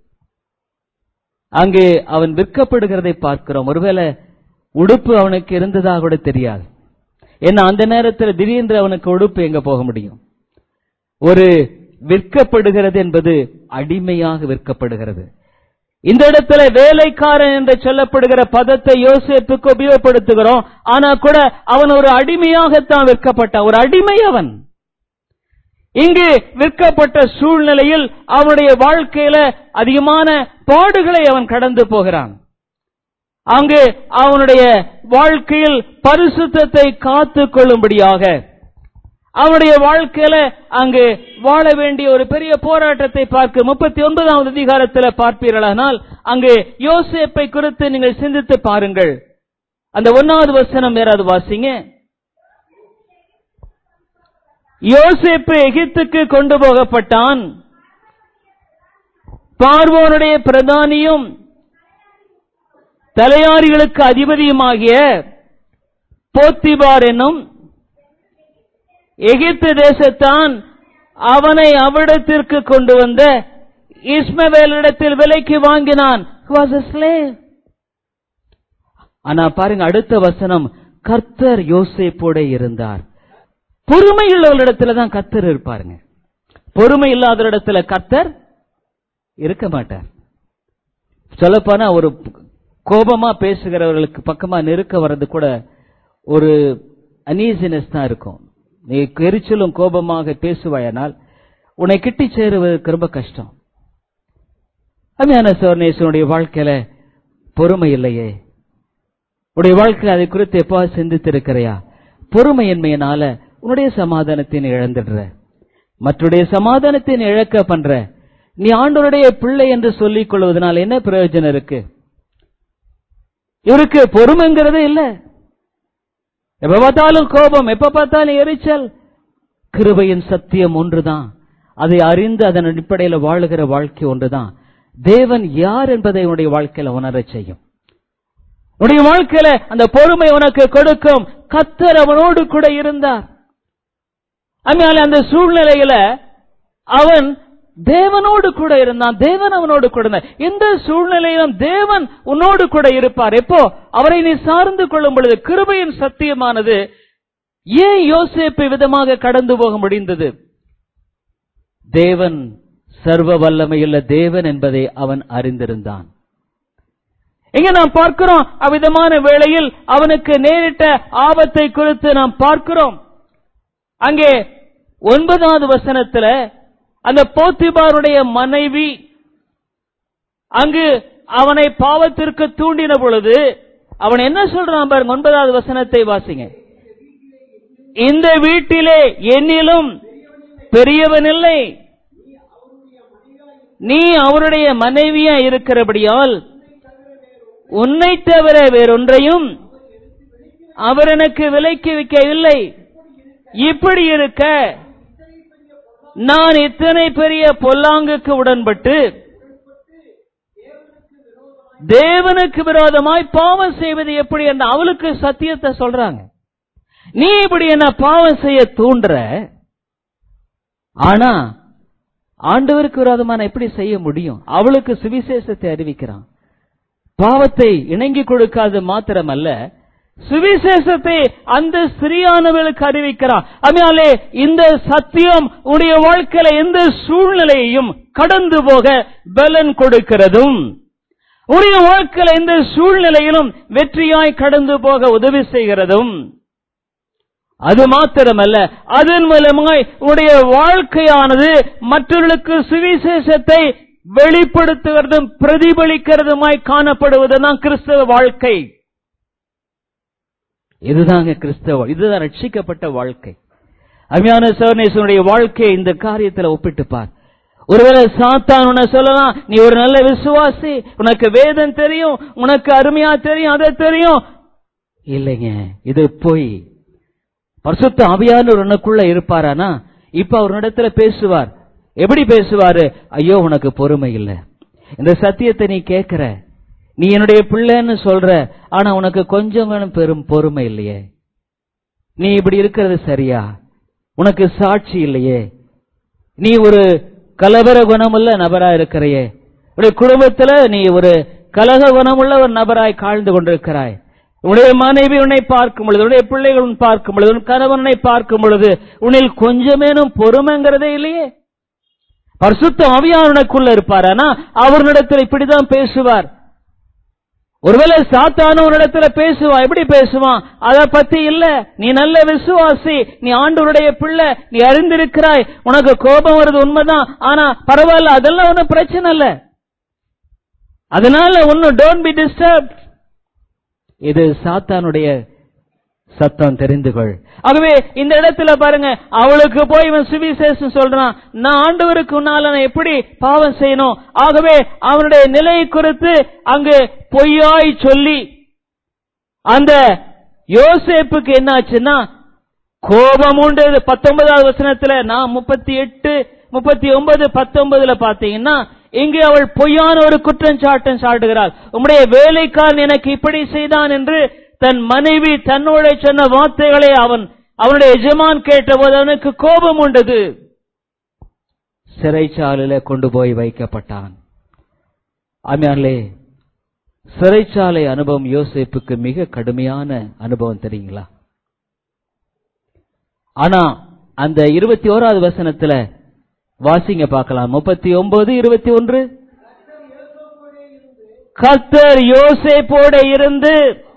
அங்கே அவன் விற்கப்படுகிறதை பார்க்கிறோம் ஒருவேளை உடுப்பு அவனுக்கு இருந்ததாக கூட தெரியாது ஏன்னா அந்த நேரத்தில் திடீரென்று அவனுக்கு உடுப்பு எங்க போக முடியும் ஒரு விற்கப்படுகிறது என்பது அடிமையாக விற்கப்படுகிறது இந்த இடத்துல வேலைக்காரன் என்று சொல்லப்படுகிற பதத்தை யோசேப்புக்கு உபயோகப்படுத்துகிறோம் ஆனா கூட அவன் ஒரு அடிமையாகத்தான் விற்கப்பட்டான் ஒரு அடிமை அவன் இங்கு விற்கப்பட்ட சூழ்நிலையில் அவனுடைய வாழ்க்கையில அதிகமான பாடுகளை அவன் கடந்து போகிறான் அங்கு அவனுடைய வாழ்க்கையில் பரிசுத்தத்தை காத்து கொள்ளும்படியாக அவனுடைய வாழ்க்கையில அங்கு வாழ வேண்டிய ஒரு பெரிய போராட்டத்தை பார்க்க முப்பத்தி ஒன்பதாவது அதிகாரத்தில் பார்ப்பீர்களானால் அங்கு யோசேப்பை குறித்து நீங்கள் சிந்தித்து பாருங்கள் அந்த ஒன்னாவது வசனம் யாராவது வாசிங்க யோசேப்பு எகிப்துக்கு கொண்டு போகப்பட்டான் பார்வோனுடைய பிரதானியும் தலையாரிகளுக்கு அதிபதியுமாகிய போத்திபார் என்னும் எகிப்து தேசத்தான் அவனை அவ்விடத்திற்கு கொண்டு வந்த இஸ்மவேலிடத்தில் விலைக்கு வாங்கினான் was a slave ஆனா பாருங்க அடுத்த வசனம் கர்த்தர் யோசேப்போட இருந்தார் பொறுமை உள்ளவரிடத்துல தான் கர்த்தர் இருப்பாருங்க பொறுமை இல்லாத இடத்துல கர்த்தர் இருக்க மாட்டார் சொல்லப்போனா ஒரு கோபமா பேசுகிறவர்களுக்கு பக்கமா நெருக்க வர்றது கூட ஒரு அனீசினஸ் தான் இருக்கும் நீ எரிச்சலும் கோபமாக பேசுவாயனால் உன்னை கிட்டி சேருவதற்கு ரொம்ப கஷ்டம் அமியான சோர்ணேசனுடைய வாழ்க்கையில பொறுமை இல்லையே உடைய வாழ்க்கையில அதை குறித்து எப்போ சிந்தித்திருக்கிறையா பொறுமையின்மையினால உன்னுடைய சமாதானத்தை நீ இழந்துடுற மற்றுடைய சமாதானத்தை நீ இழக்க பண்ற நீ ஆண்டவருடைய பிள்ளை என்று சொல்லிக் கொள்வதனால் என்ன பிரயோஜனம் இருக்கு இவருக்கு பொறுமைங்கிறது இல்ல எப்ப பார்த்தாலும் கோபம் எப்ப பார்த்தாலும் எரிச்சல் கிருபையின் சத்தியம் ஒன்றுதான் அதை அறிந்து அதன் அடிப்படையில் வாழுகிற வாழ்க்கை ஒன்றுதான் தேவன் யார் என்பதை உன்னுடைய வாழ்க்கையில உணரச் செய்யும் உன்னுடைய வாழ்க்கையில அந்த பொறுமை உனக்கு கொடுக்கும் கத்தர் அவனோடு கூட இருந்தார் அதனால அந்த சூழ்நிலையில அவன் தேவனோடு கூட இருந்தான் தேவன் அவனோடு கூட இருந்தார் எந்த சூழ்நிலையிலும் தேவன் உன்னோடு கூட இருப்பார் எப்போ அவரை நீ சார்ந்து கொள்ளும் பொழுது கிருபையின் சத்தியமானது ஏன் யோசேப்பு விதமாக கடந்து போக முடிந்தது தேவன் சர்வ வல்லமையுள்ள தேவன் என்பதை அவன் அறிந்திருந்தான் இங்க நாம் பார்க்கிறோம் அவ்விதமான வேளையில் அவனுக்கு நேரிட்ட ஆபத்தை குறித்து நாம் பார்க்கிறோம் அங்கே ஒன்பதாவது வசனத்துல அந்த போத்திபாருடைய மனைவி அங்கு அவனை பாவத்திற்கு தூண்டின பொழுது அவன் என்ன சொல்றான் பாருங்க ஒன்பதாவது வசனத்தை வாசிங்க இந்த வீட்டிலே என்னிலும் பெரியவன் இல்லை நீ அவருடைய மனைவியா இருக்கிறபடியால் உன்னை தவிர வேறொன்றையும் அவர் எனக்கு விலைக்கு விற்கவில்லை இப்படி இருக்க நான் இத்தனை பெரிய பொல்லாங்குக்கு உடன்பட்டு தேவனுக்கு விரோதமாய் பாவம் செய்வது எப்படி என்ற அவளுக்கு சத்தியத்தை சொல்றாங்க நீ இப்படி என்ன பாவம் செய்ய தூண்டுற ஆனா ஆண்டவருக்கு விரோதமா நான் எப்படி செய்ய முடியும் அவளுக்கு சுவிசேஷத்தை அறிவிக்கிறான் பாவத்தை இணங்கி கொடுக்காது மாத்திரமல்ல சுவிசேஷத்தை அந்த ஸ்திரியானவளுக்கு அறிவிக்கிறான் அதனாலே இந்த சத்தியம் உடைய வாழ்க்கையில எந்த சூழ்நிலையையும் கடந்து போக பலன் கொடுக்கிறதும் உடைய வாழ்க்கையில எந்த சூழ்நிலையிலும் வெற்றியாய் கடந்து போக உதவி செய்கிறதும் அது மாத்திரமல்ல அதன் மூலமாய் உடைய வாழ்க்கையானது மற்றவர்களுக்கு சுவிசேஷத்தை வெளிப்படுத்துகிறதும் பிரதிபலிக்கிறதுமாய் காணப்படுவதுதான் கிறிஸ்தவ வாழ்க்கை இதுதாங்க கிறிஸ்தவ இதுதான் ரட்சிக்கப்பட்ட வாழ்க்கை அருமையான சவர்ணேசனுடைய வாழ்க்கையை இந்த காரியத்துல ஒப்பிட்டு பார் ஒருவேளை சாத்தான் உன்னை சொல்லலாம் நீ ஒரு நல்ல விசுவாசி உனக்கு வேதம் தெரியும் உனக்கு அருமையா தெரியும் அதை தெரியும் இல்லைங்க இது போய் பரிசுத்த ஆவியானவர் உனக்குள்ள இருப்பாரானா இப்ப அவரிடத்துல பேசுவார் எப்படி பேசுவாரு ஐயோ உனக்கு பொறுமை இல்ல இந்த சத்தியத்தை நீ கேட்கிற நீ என்னுடைய பிள்ளைன்னு சொல்ற ஆனா உனக்கு கொஞ்சம் வேணும் பெரும் பொறுமை இல்லையே நீ இப்படி இருக்கிறது சரியா உனக்கு சாட்சி இல்லையே நீ ஒரு கலவர குணமுள்ள நபரா இருக்கிறையே உடைய குடும்பத்துல நீ ஒரு கலக குணமுள்ள ஒரு நபராய் காழ்ந்து கொண்டிருக்கிறாய் உன்னுடைய மனைவி உன்னை பார்க்கும் பொழுது உன்னுடைய பிள்ளைகள் உன் பார்க்கும் பொழுது உன் கணவன் உன்னை பார்க்கும் பொழுது உன்னில் கொஞ்சமேனும் பொறுமைங்கிறதே இல்லையே பரிசுத்த ஆவியானனுக்குள்ள இருப்பார் ஆனா அவர்களிடத்தில் இப்படிதான் பேசுவார் ஒருவேளை சாத்தான உன்னிடத்துல பேசுவான் எப்படி பேசுவான் அத பத்தி இல்ல நீ நல்ல விசுவாசி நீ ஆண்டவருடைய பிள்ளை நீ அறிந்திருக்கிறாய் உனக்கு கோபம் வருது உண்மைதான் ஆனா பரவாயில்ல அதெல்லாம் ஒன்னும் பிரச்சனை இல்ல அதனால ஒன்னும் டோன்ட் பி டிஸ்டர்ப் இது சாத்தானுடைய சத்தம் தெரிந்து கொள் ஆகவே இந்த இடத்துல பாருங்க அவளுக்கு போய் இவன் சுவிசேஷம் சொல்றான் நான் ஆண்டவருக்கு உன்னால நான் எப்படி பாவம் செய்யணும் ஆகவே அவனுடைய நிலையை குறித்து அங்கு பொய்யாய் சொல்லி அந்த யோசேப்புக்கு என்ன ஆச்சுன்னா கோபம் உண்டு பத்தொன்பதாவது வசனத்துல நான் முப்பத்தி எட்டு முப்பத்தி ஒன்பது பத்தொன்பதுல பாத்தீங்கன்னா இங்கு அவள் பொய்யான ஒரு குற்றஞ்சாட்டம் சாட்டுகிறாள் உம்முடைய வேலைக்காரன் எனக்கு இப்படி செய்தான் என்று தன் மனைவி தன்னோட சொன்ன வார்த்தைகளை அவன் அவனுடைய எஜமான் கேட்டபோது அவனுக்கு கோபம் உண்டது சிறைச்சாலையில கொண்டு போய் வைக்கப்பட்டான் ஆமையாலே சிறைச்சாலை அனுபவம் யோசிப்புக்கு மிக கடுமையான அனுபவம் தெரியுங்களா ஆனா அந்த இருபத்தி ஓராவது வசனத்துல வாசிங்க பார்க்கலாம் முப்பத்தி ஒன்பது இருபத்தி ஒன்று கர்த்தர் யோசேப்போட இருந்து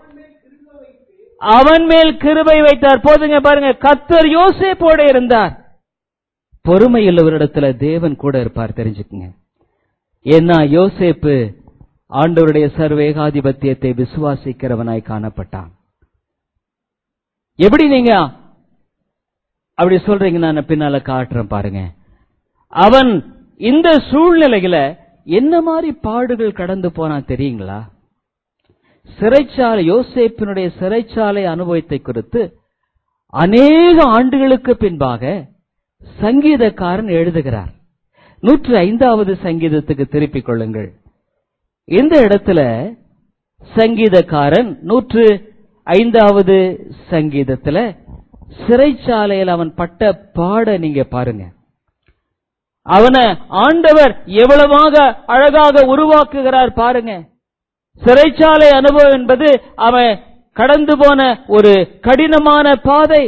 அவன் மேல் கிருபை வைத்தார் போதுங்க பாருங்க கர்த்தர் யோசேப்போட இருந்தார் பொறுமை உள்ளவரிடத்துல தேவன் கூட இருப்பார் தெரிஞ்சுக்குங்க ஏன்னா யோசேப்பு ஆண்டவருடைய சர்வேகாதிபத்தியத்தை விசுவாசிக்கிறவனாய் காணப்பட்டான் எப்படி நீங்க அப்படி சொல்றீங்க நான் பின்னால காட்டுறேன் பாருங்க அவன் இந்த சூழ்நிலையில என்ன மாதிரி பாடுகள் கடந்து போனான் தெரியுங்களா சிறைச்சாலை யோசேப்பினுடைய சிறைச்சாலை அனுபவத்தை குறித்து அநேக ஆண்டுகளுக்கு பின்பாக சங்கீதக்காரன் எழுதுகிறார் நூற்று ஐந்தாவது சங்கீதத்துக்கு திருப்பிக் கொள்ளுங்கள் இந்த இடத்துல சங்கீதக்காரன் நூற்று ஐந்தாவது சங்கீதத்துல சிறைச்சாலையில் அவன் பட்ட பாட நீங்க பாருங்க அவனை ஆண்டவர் எவ்வளவாக அழகாக உருவாக்குகிறார் பாருங்க சிறைச்சாலை அனுபவம் என்பது அவன் கடந்து போன ஒரு கடினமான பாதை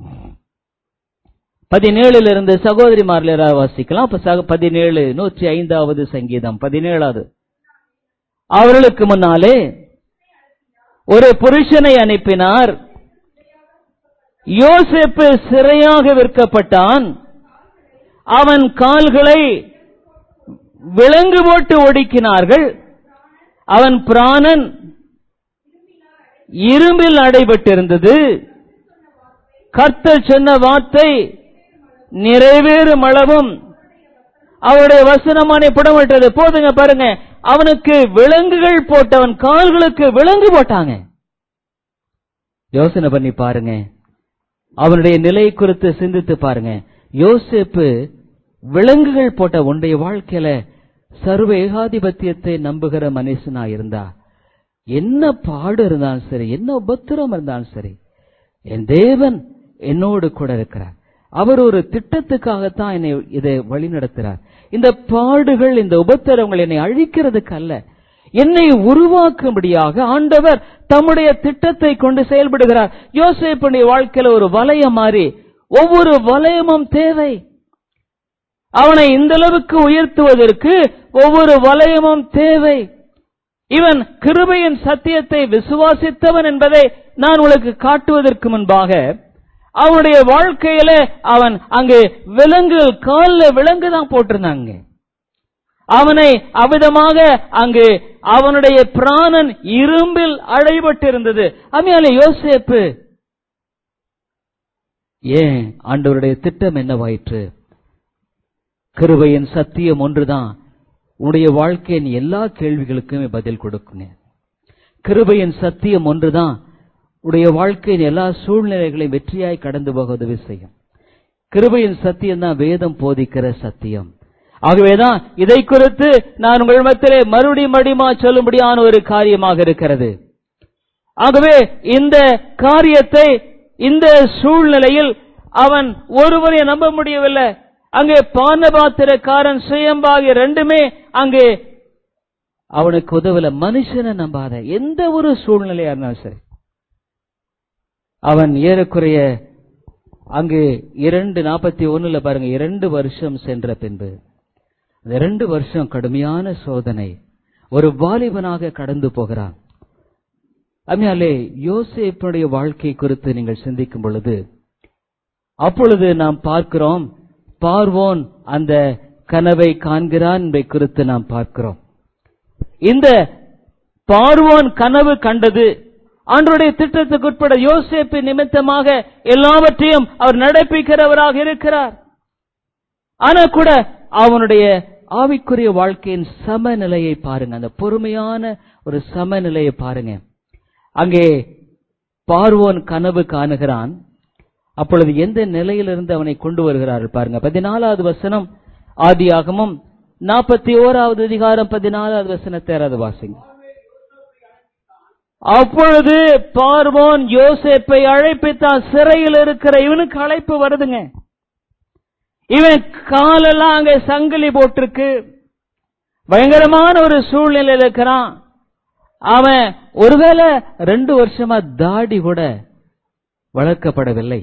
பதினேழுல இருந்து சகோதரிமாரில் வாசிக்கலாம் அப்ப சக பதினேழு நூற்றி ஐந்தாவது சங்கீதம் பதினேழாவது அவர்களுக்கு முன்னாலே ஒரு புருஷனை அனுப்பினார் யோசேப்பு சிறையாக விற்கப்பட்டான் அவன் கால்களை விலங்கு போட்டு ஒடுக்கினார்கள் அவன் பிராணன் இரும்பில் அடைபட்டிருந்தது கர்த்தர் சொன்ன வார்த்தை நிறைவேறும் அளவும் அவருடைய வசனமான புடமிட்டது போதுங்க பாருங்க அவனுக்கு விலங்குகள் போட்டவன் கால்களுக்கு விலங்கு போட்டாங்க யோசனை பண்ணி பாருங்க அவனுடைய நிலை குறித்து சிந்தித்து பாருங்க யோசேப்பு விலங்குகள் போட்ட உன்னுடைய வாழ்க்கையில சர்வ ஏகாதிபத்தியத்தை நம்புகிற மனுஷனா இருந்தா என்ன பாடு இருந்தாலும் சரி என்ன உபத்திரம் இருந்தாலும் சரி என் தேவன் என்னோடு கூட இருக்கிறார் அவர் ஒரு திட்டத்துக்காகத்தான் என்னை இதை வழி நடத்துறார் இந்த பாடுகள் இந்த உபத்திரங்கள் என்னை அழிக்கிறதுக்கு அல்ல என்னை உருவாக்கும்படியாக ஆண்டவர் தம்முடைய திட்டத்தை கொண்டு செயல்படுகிறார் யோசேப்புடைய வாழ்க்கையில ஒரு வலயம் மாறி ஒவ்வொரு வலயமும் தேவை அவனை இந்த அளவுக்கு உயர்த்துவதற்கு ஒவ்வொரு வலயமும் தேவை இவன் கிருபையின் சத்தியத்தை விசுவாசித்தவன் என்பதை நான் உங்களுக்கு காட்டுவதற்கு முன்பாக அவனுடைய வாழ்க்கையில அவன் அங்கு விலங்கு காலில் விலங்கு தான் போட்டிருந்தாங்க அவனை அவ்விதமாக அங்கு அவனுடைய பிராணன் இரும்பில் அடைபட்டிருந்தது அம்மையால யோசேப்பு ஏன் ஆண்டவருடைய திட்டம் என்னவாயிற்று கிருபையின் சத்தியம் ஒன்றுதான் உன்னுடைய வாழ்க்கையின் எல்லா கேள்விகளுக்குமே பதில் கொடுக்குங்க கிருபையின் சத்தியம் ஒன்றுதான் உடைய வாழ்க்கையின் எல்லா சூழ்நிலைகளையும் வெற்றியாய் கடந்து போக உதவி செய்யும் கிருபையின் சத்தியம் தான் வேதம் போதிக்கிற சத்தியம் ஆகவேதான் இதை குறித்து நான் உங்கள் மத்திலே மறுபடியும் மடிமா சொல்லும்படியான ஒரு காரியமாக இருக்கிறது ஆகவே இந்த காரியத்தை இந்த சூழ்நிலையில் அவன் ஒருவரை நம்ப முடியவில்லை அங்கே பானபாத்திரக்காரன் சுயம்பாகிய ரெண்டுமே அங்கே அவனுக்கு உதவல மனுஷனை நம்பாத எந்த ஒரு சூழ்நிலையா இருந்தாலும் சரி அவன் ஏறக்குறைய அங்கு இரண்டு நாற்பத்தி ஒண்ணுல பாருங்க இரண்டு வருஷம் சென்ற பின்பு அந்த இரண்டு வருஷம் கடுமையான சோதனை ஒரு வாலிபனாக கடந்து போகிறான் அம்மையாலே யோசேப்புடைய வாழ்க்கை குறித்து நீங்கள் சிந்திக்கும் பொழுது அப்பொழுது நாம் பார்க்கிறோம் பார்வோன் அந்த கனவை காண்கிறான் என்பதை குறித்து நாம் பார்க்கிறோம் இந்த பார்வோன் கனவு கண்டது ஆண்டருடைய திட்டத்துக்கு உட்பட யோசேப்பு நிமித்தமாக எல்லாவற்றையும் அவர் நடப்பிக்கிறவராக இருக்கிறார் ஆனா கூட அவனுடைய ஆவிக்குரிய வாழ்க்கையின் சமநிலையை பாருங்க அந்த பொறுமையான ஒரு சமநிலையை பாருங்க அங்கே பார்வோன் கனவு காணுகிறான் அப்பொழுது எந்த நிலையிலிருந்து அவனை கொண்டு வருகிறார்கள் பாருங்க பதினாலாவது வசனம் ஆதியாகமும் நாற்பத்தி ஓராவது அதிகாரம் பதினாலாவது வசனத்தை யாராவது வாசிங்க அப்பொழுது பார்வோன் யோசேப்பை அழைப்பித்தான் சிறையில் இருக்கிற இவனுக்கு அழைப்பு வருதுங்க இவன் காலெல்லாம் அங்க சங்கிலி போட்டிருக்கு பயங்கரமான ஒரு சூழ்நிலையில் இருக்கிறான் அவன் ஒருவேளை ரெண்டு வருஷமா தாடி கூட வளர்க்கப்படவில்லை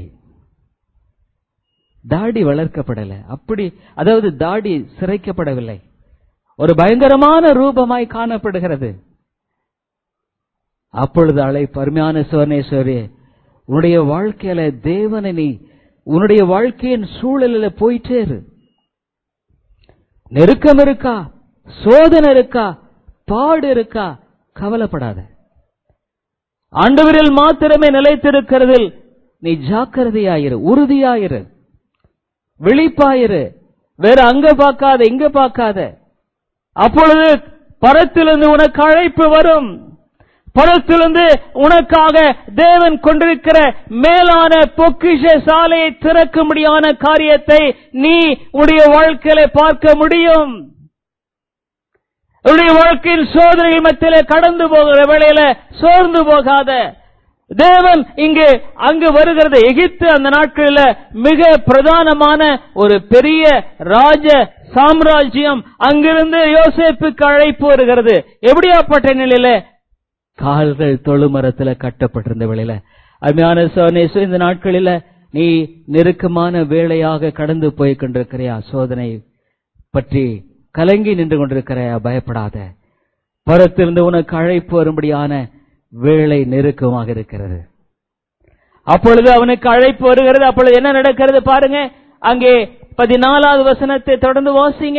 தாடி வளர்க்கப்படல அப்படி அதாவது தாடி சிறைக்கப்படவில்லை ஒரு பயங்கரமான ரூபமாய் காணப்படுகிறது அப்பொழுது அழைப்பு அருமையான சிவனேஸ்வரே உன்னுடைய வாழ்க்கையில தேவனை நீ உன்னுடைய வாழ்க்கையின் சூழலில போயிட்டே இரு நெருக்கம் இருக்கா சோதனை இருக்கா பாடு இருக்கா கவலைப்படாத ஆண்டவரில் மாத்திரமே நிலைத்திருக்கிறதில் நீ ஜாக்கிரதையாயிரு உறுதியாயிரு விழிப்பாயிரு வேற அங்க பார்க்காத இங்க பார்க்காத அப்பொழுது பரத்திலிருந்து உனக்கு அழைப்பு வரும் பரத்திலிருந்து உனக்காக தேவன் கொண்டிருக்கிற மேலான பொக்கிஷ சாலையை திறக்கும்படியான காரியத்தை நீ உடைய வாழ்க்கையில பார்க்க முடியும் உன்னுடைய வாழ்க்கையின் சோதனைகள் மத்தியில கடந்து போகிற வேளையில சோர்ந்து போகாத தேவன் இங்கு அங்கு வருகிறது எகிப்து அந்த நாட்களில் மிக பிரதானமான ஒரு பெரிய ராஜ சாம்ராஜ்யம் அங்கிருந்து யோசேப்புக்கு அழைப்பு வருகிறது எப்படியாப்பட்ட நிலையில கால்கள் தொழுமரத்துல கட்டப்பட்டிருந்த வேளையில அருமையான சோனேசு இந்த நாட்களில நீ நெருக்கமான வேலையாக கடந்து போய் கொண்டிருக்கிறியா சோதனை பற்றி கலங்கி நின்று கொண்டிருக்கிறையா பயப்படாத பரத்திலிருந்து உனக்கு அழைப்பு வரும்படியான வேலை நெருக்கமாக இருக்கிறது அப்பொழுது அவனுக்கு அழைப்பு வருகிறது அப்பொழுது என்ன நடக்கிறது பாருங்க அங்கே பதினாலாவது வசனத்தை தொடர்ந்து வாசிங்க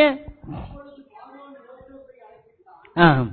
ஆம்.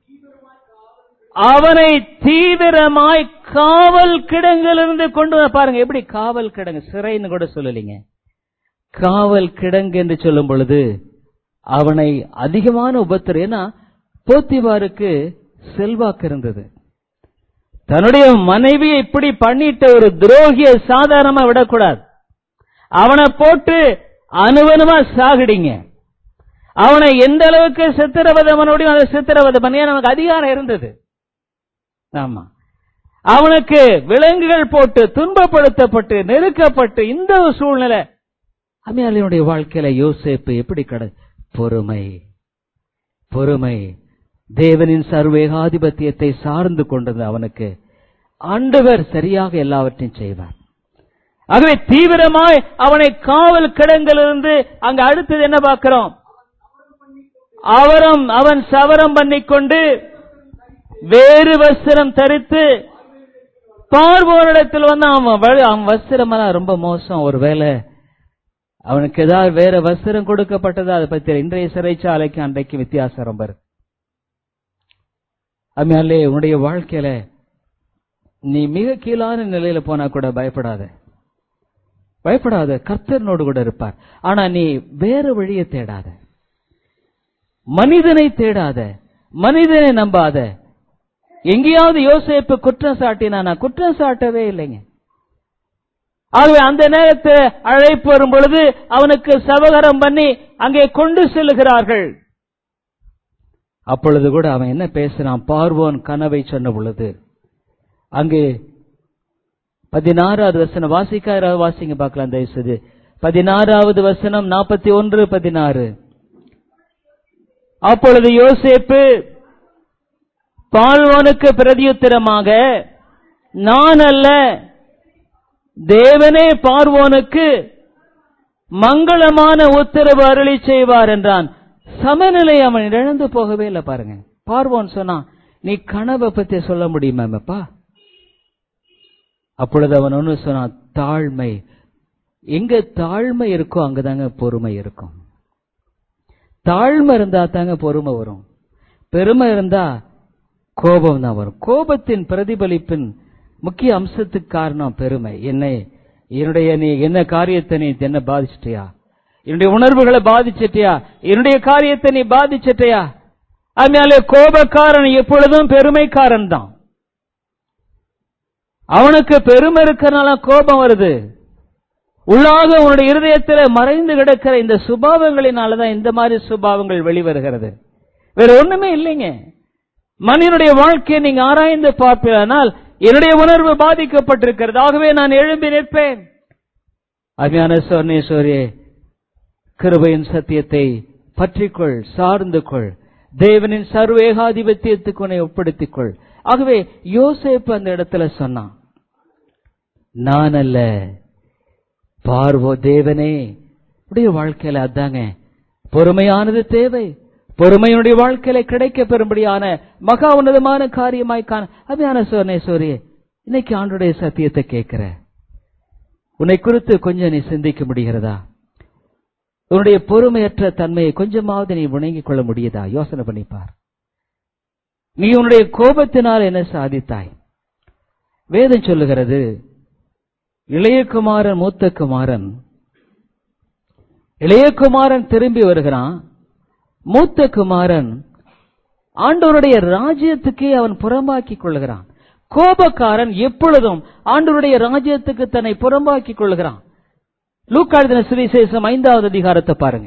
அவனை தீவிரமாய் காவல் கிடங்கிலிருந்து கொண்டு வர பாருங்க எப்படி காவல் கிடங்கு சிறைன்னு கூட சொல்லலீங்க காவல் கிடங்கு என்று சொல்லும் பொழுது அவனை அதிகமான உபத்திரம் ஏன்னா போத்திவாருக்கு செல்வாக்கு இருந்தது தன்னுடைய மனைவியை இப்படி பண்ணிட்ட ஒரு துரோகியை சாதாரணமா விடக்கூடாது அவனை போட்டு அனுவனுமா சாகுடிங்க அவனை எந்த அளவுக்கு சித்திரவதை பண்ண முடியும் அதை சித்திரவதை பண்ணி நமக்கு அதிகாரம் இருந்தது ஆமா அவனுக்கு விலங்குகள் போட்டு துன்பப்படுத்தப்பட்டு நெருக்கப்பட்டு இந்த ஒரு சூழ்நிலை அமியாளினுடைய வாழ்க்கையில யோசேப்பு எப்படி கட பொறுமை பொறுமை தேவனின் சர்வேகாதிபத்தியத்தை சார்ந்து கொண்டது அவனுக்கு ஆண்டவர் சரியாக எல்லாவற்றையும் செய்வார் ஆகவே தீவிரமாய் அவனை காவல் கிடங்கிலிருந்து அங்க அடுத்தது என்ன பார்க்கிறோம் அவரும் அவன் சவரம் பண்ணிக்கொண்டு வேறு வஸ்திரம் தரித்து பார்வோரிடத்தில் வந்து அவன் வழி- அவன் வஸ்திரம் எல்லாம் ரொம்ப மோசம் ஒருவேளை அவனுக்கு ஏதாவது வேற வஸ்திரம் கொடுக்கப்பட்டதா அதை பத்தி தெரியல. இன்றைய சிறைச்சாலைக்கு அன்றைக்கு வித்தியாசம் ரொம்ப இருக்கு அதனாலே உன்னுடைய வாழ்க்கையில நீ மிக கீழான நிலையில போனா கூட பயப்படாத பயப்படாத கர்த்தர்னோடு கூட இருப்பார் ஆனா நீ வேற வழியை தேடாத மனிதனை தேடாத மனிதனை நம்பாத எங்கேயாவது யோசேப்பு குற்றம் சாட்டினா நான் குற்றம் சாட்டவே இல்லைங்க ஆகவே அந்த நேரத்தில் அழைப்பு வரும் பொழுது அவனுக்கு சவகரம் பண்ணி அங்கே கொண்டு செல்லுகிறார்கள் அப்பொழுது கூட அவன் என்ன பேசுறான் பார்வோன் கனவை சொன்ன பொழுது அங்கே பதினாறாவது வசனம் வாசிக்க வாசிங்க பார்க்கலாம் தயவு செய்து பதினாறாவது வசனம் நாற்பத்தி ஒன்று பதினாறு அப்பொழுது யோசேப்பு பார்வோனுக்கு பிரதியுத்தரமாக நான் அல்ல தேவனே பார்வோனுக்கு மங்களமான உத்தரவு அருளி செய்வார் என்றான் சமநிலை அவன் இழந்து போகவே இல்லை பாருங்க பார்வோன் சொன்னான் நீ கனவை பத்தி சொல்ல முடியுமாப்பா அப்பொழுது அவன் ஒன்னு சொன்னான் தாழ்மை எங்க தாழ்மை இருக்கோ அங்கதாங்க பொறுமை இருக்கும் தாழ்மை இருந்தா தாங்க பொறுமை வரும் பெருமை இருந்தா கோபம் தான் வரும் கோபத்தின் பிரதிபலிப்பின் முக்கிய அம்சத்துக்கு காரணம் பெருமை என்னை என்னுடைய நீ என்ன காரியத்தை நீ என்ன பாதிச்சிட்டியா என்னுடைய உணர்வுகளை பாதிச்சிட்டியா என்னுடைய காரியத்தை நீ பாதிச்சிட்டியா அதனால கோபக்காரன் எப்பொழுதும் பெருமைக்காரன் தான் அவனுக்கு பெருமை இருக்கறனால கோபம் வருது உள்ளாக உன்னுடைய இருதயத்தில் மறைந்து கிடக்கிற இந்த சுபாவங்களினாலதான் இந்த மாதிரி சுபாவங்கள் வெளிவருகிறது வேற ஒண்ணுமே இல்லைங்க மனிதனுடைய வாழ்க்கையை நீங்க ஆராய்ந்து பார்ப்பீரானால் என்னுடைய உணர்வு பாதிக்கப்பட்டிருக்கிறது ஆகவே நான் எழும்பி நிற்பேன் அருமையான சோர்ணேஸ்வரியே கிருபையின் சத்தியத்தை பற்றிக்கொள் சார்ந்து கொள் தேவனின் சர்வேகாதிபத்தியத்துக்கு உன்னை ஒப்படுத்திக் கொள் ஆகவே யோசேப்பு அந்த இடத்துல சொன்னான் நான் அல்ல பார்வோ தேவனே உடைய வாழ்க்கையில அதாங்க பொறுமையானது தேவை பொறுமையினுடைய வாழ்க்கையில கிடைக்க பெறும்படியான மகா உன்னதமான காரியமாய் காண அபியான சோர்ணேஸ்வரியே இன்னைக்கு ஆண்டுடைய சத்தியத்தை கேட்கிற உன்னை குறித்து கொஞ்சம் நீ சிந்திக்க முடிகிறதா உன்னுடைய பொறுமையற்ற தன்மையை கொஞ்சமாவது நீ வணங்கிக் கொள்ள முடியுதா யோசனை பண்ணிப்பார் நீ உன்னுடைய கோபத்தினால் என்ன சாதித்தாய் வேதம் சொல்லுகிறது இளைய குமாரன் மூத்த குமாரன் இளைய குமாரன் திரும்பி வருகிறான் மூத்த குமாரன் ஆண்டவருடைய ராஜ்யத்துக்கே அவன் புறம்பாக்கிக் கொள்கிறான் கோபக்காரன் எப்பொழுதும் ஆண்டவருடைய ராஜ்யத்துக்கு தன்னை புறம்பாக்கிக் கொள்கிறான் லூக்காழுதின சுவிசேஷம் ஐந்தாவது அதிகாரத்தை பாருங்க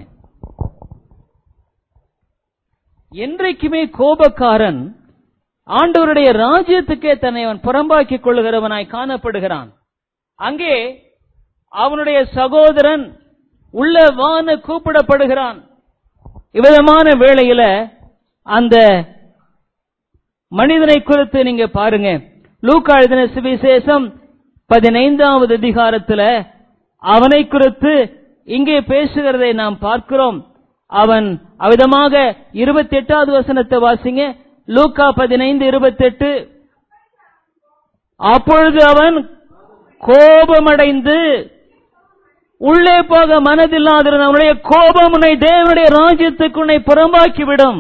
என்றைக்குமே கோபக்காரன் ஆண்டவருடைய ராஜ்யத்துக்கே தன்னை அவன் புறம்பாக்கிக் கொள்ளுகிறவனாய் காணப்படுகிறான் அங்கே அவனுடைய சகோதரன் உள்ள வான கூப்பிடப்படுகிறான் இவ்விதமான வேளையில அந்த மனிதனை குறித்து நீங்க பாருங்க லூக்கா எழுதின சுவிசேஷம் பதினைந்தாவது அதிகாரத்துல அவனை குறித்து இங்கே பேசுகிறதை நாம் பார்க்கிறோம் அவன் அவ்விதமாக இருபத்தி எட்டாவது வசனத்தை வாசிங்க லூக்கா பதினைந்து இருபத்தி எட்டு அப்பொழுது அவன் கோபமடைந்து உள்ளே போக மனதில்லாதிருந்த அவனுடைய கோபம் உன்னை தேவனுடைய ராஜ்யத்துக்கு உன்னை புறம்பாக்கிவிடும்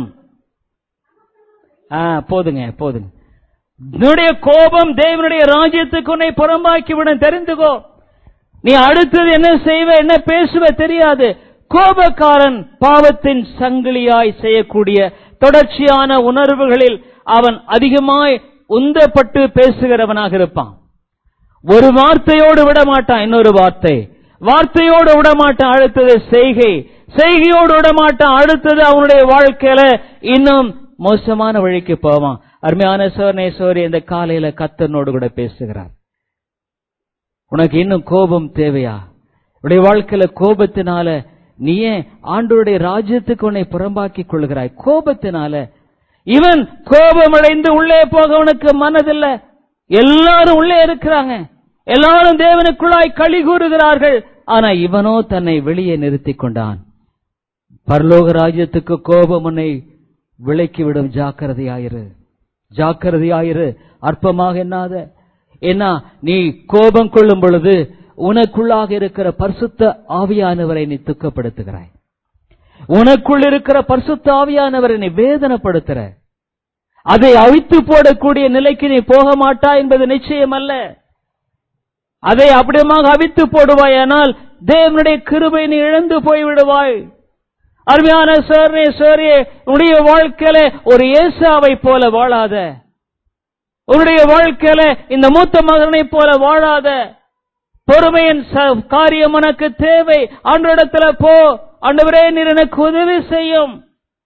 ஆ, போதுங்க போதுங்க உன்னுடைய கோபம் தேவனுடைய ராஜ்யத்துக்கு உன்னை புறம்பாக்கிவிடும் தெரிந்துகோ நீ அடுத்தது என்ன செய்வ என்ன பேசுவ தெரியாது கோபக்காரன் பாவத்தின் சங்கிலியாய் செய்யக்கூடிய தொடர்ச்சியான உணர்வுகளில் அவன் அதிகமாய் உந்தப்பட்டு பேசுகிறவனாக இருப்பான் ஒரு வார்த்தையோடு விட மாட்டான் இன்னொரு வார்த்தை வார்த்தையோடு விட மாட்டான் அடுத்தது செய்கை செய்கையோடு விட மாட்டான் அடுத்தது அவனுடைய வாழ்க்கையில இன்னும் மோசமான வழிக்கு போவான் அருமையான சோர்னே சோரி இந்த காலையில கத்தனோடு கூட பேசுகிறார் உனக்கு இன்னும் கோபம் தேவையா உடைய வாழ்க்கையில கோபத்தினால நீ ஏன் ஆண்டோருடைய ராஜ்யத்துக்கு உன்னை புறம்பாக்கிக் கொள்கிறாய் கோபத்தினால இவன் கோபமடைந்து உள்ளே போக உனக்கு மனதில்ல எல்லாரும் உள்ளே இருக்கிறாங்க எல்லாரும் தேவனுக்குள்ளாய் களி கூறுகிறார்கள் ஆனா இவனோ தன்னை வெளியே நிறுத்திக் கொண்டான் பரலோக ராஜ்யத்துக்கு கோபம் உன்னை விலக்கிவிடும் ஜாக்கிரதையாயிரு ஜாக்கிரதையாயிரு அற்பமாக என்னாத என்ன நீ கோபம் கொள்ளும் பொழுது உனக்குள்ளாக இருக்கிற பரிசுத்த ஆவியானவரை நீ துக்கப்படுத்துகிறாய் உனக்குள் இருக்கிற பரிசுத்த ஆவியானவரை நீ வேதனைப்படுத்துற அதை அவித்து போடக்கூடிய நிலைக்கு நீ போக மாட்டாய் என்பது நிச்சயம் அல்ல அதை அப்படியமாக அவித்து போடுவாயானால் தேவனுடைய கிருபை நீ இழந்து போய்விடுவாய் அருமையான சோரே சோரியே உன்னுடைய வாழ்க்கையில ஒரு ஏசாவை போல வாழாத உன்னுடைய வாழ்க்கையில இந்த மூத்த மகனை போல வாழாத பொறுமையின் ச- காரியம் உனக்கு தேவை ஆண்டோடத்துல போ ஆண்டவரே நீர் எனக்கு உதவி செய்யும்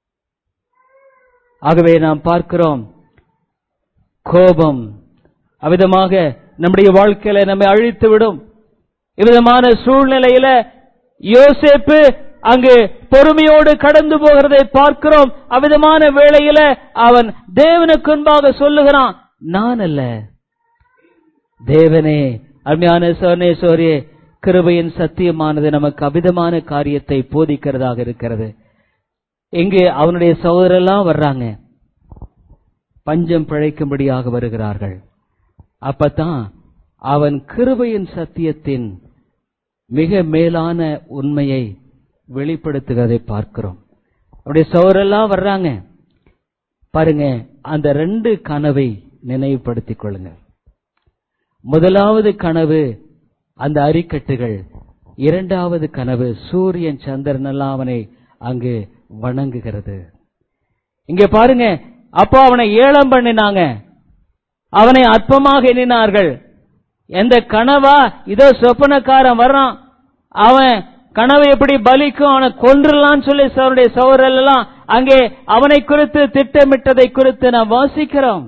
ஆகவே நாம் பார்க்கிறோம் கோபம் அவ்விதமாக நம்முடைய வாழ்க்கையில நம்மை அழித்து விடும் இவ்விதமான சூழ்நிலையில யோசேப்பு அங்கு பொறுமையோடு கடந்து போகிறதை பார்க்கிறோம் அவ்விதமான வேளையில அவன் தேவனுக்கு முன்பாக சொல்லுகிறான் நான் அல்ல தேவனே அருமையான சோனே சோரே கிருபையின் சத்தியமானது நமக்கு அபிதமான காரியத்தை போதிக்கிறதாக இருக்கிறது இங்கு அவனுடைய சகோதரெல்லாம் வர்றாங்க பஞ்சம் பிழைக்கும்படியாக வருகிறார்கள் அப்பதான் அவன் கிருபையின் சத்தியத்தின் மிக மேலான உண்மையை வெளிப்படுத்துகிறதை பார்க்கிறோம் அவருடைய சோரெல்லாம் வர்றாங்க பாருங்க அந்த ரெண்டு கனவை நினைவுபடுத்திக் கொள்ளுங்க முதலாவது கனவு அந்த அரிக்கட்டுகள் இரண்டாவது கனவு சூரியன் சந்திரன் எல்லாம் அவனை அங்கு வணங்குகிறது இங்க பாருங்க அப்போ அவனை ஏலம் பண்ணினாங்க அவனை அற்பமாக எண்ணினார்கள் எந்த கனவா இதோ சொப்பனக்காரன் வர்றான் அவன் கனவு எப்படி பலிக்கும் அவனை கொன்றுலான்னு சொல்லி அவருடைய சோழர்கள் எல்லாம் அங்கே அவனை குறித்து திட்டமிட்டதை குறித்து நாம் வாசிக்கிறோம்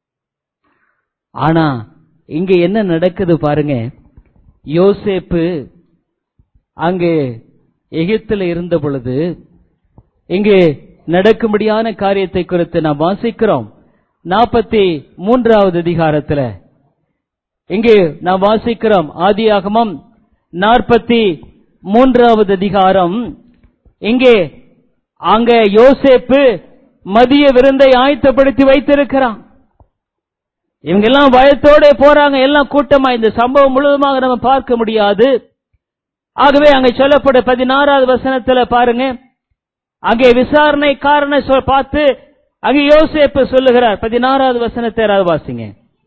ஆனா இங்க என்ன நடக்குது பாருங்க யோசேப்பு அங்கு எகிப்தில் இருந்த பொழுது இங்கு நடக்கும்படியான காரியத்தை குறித்து நாம் வாசிக்கிறோம் நாற்பத்தி மூன்றாவது அதிகாரத்துல இங்கு நாம் வாசிக்கிறோம் ஆதியாகமம் நாற்பத்தி மூன்றாவது அதிகாரம் இங்கே அங்க யோசேப்பு மதிய விருந்தை ஆயத்தப்படுத்தி வைத்திருக்கிறான் இவங்க எல்லாம் பயத்தோட போறாங்க எல்லாம் கூட்டமா இந்த சம்பவம் முழுவதுமாக நம்ம பார்க்க முடியாது ஆகவே அங்க சொல்லப்பட பதினாறாவது வசனத்துல பாருங்க அங்கே விசாரணை காரண சொல் பார்த்து அங்கே யோசேப்பு சொல்லுகிறார் பதினாறாவது வசனத்தை யாராவது வாசிங்க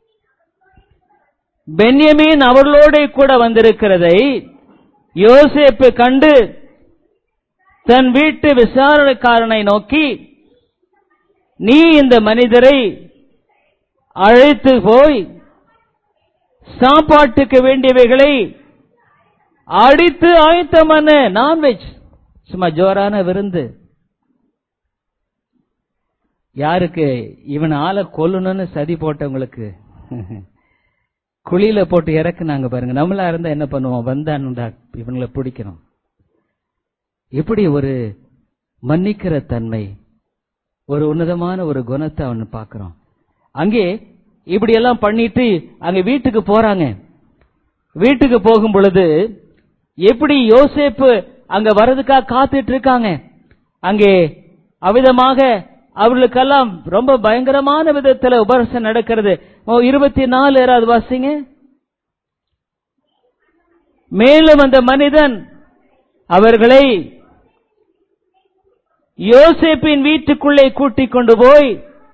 பென்யமீன் அவர்களோட கூட வந்திருக்கிறதை யோசேப்பு கண்டு தன் வீட்டு விசாரணைக்காரனை நோக்கி நீ இந்த மனிதரை அழைத்து போய் சாப்பாட்டுக்கு வேண்டியவைகளை அடித்து ஆயத்தம் பண்ணு நான்வெஜ் சும்மா ஜோரான விருந்து யாருக்கு இவன் ஆளை கொல்லணும்னு சதி போட்டவங்களுக்கு குழியில போட்டு இறக்குனாங்க பாருங்க நம்மளா இருந்தா என்ன பண்ணுவோம் வந்தானுடா இவங்களை பிடிக்கணும் இப்படி ஒரு மன்னிக்கிற தன்மை ஒரு உன்னதமான ஒரு குணத்தை அவன் பார்க்கிறோம் அங்கே இப்படி எல்லாம் பண்ணிட்டு அங்க வீட்டுக்கு போறாங்க வீட்டுக்கு போகும் பொழுது எப்படி யோசேப்பு அங்க வர்றதுக்காக காத்துட்டு இருக்காங்க அங்கே அவ்விதமாக அவர்களுக்கெல்லாம் ரொம்ப பயங்கரமான விதத்துல உபரசம் நடக்கிறது ஓ, இருபத்தி நாலு யாராவது வாசிங்க மேலும் அந்த மனிதன் அவர்களை யோசேப்பின் வீட்டுக்குள்ளே கூட்டிக் கொண்டு போய்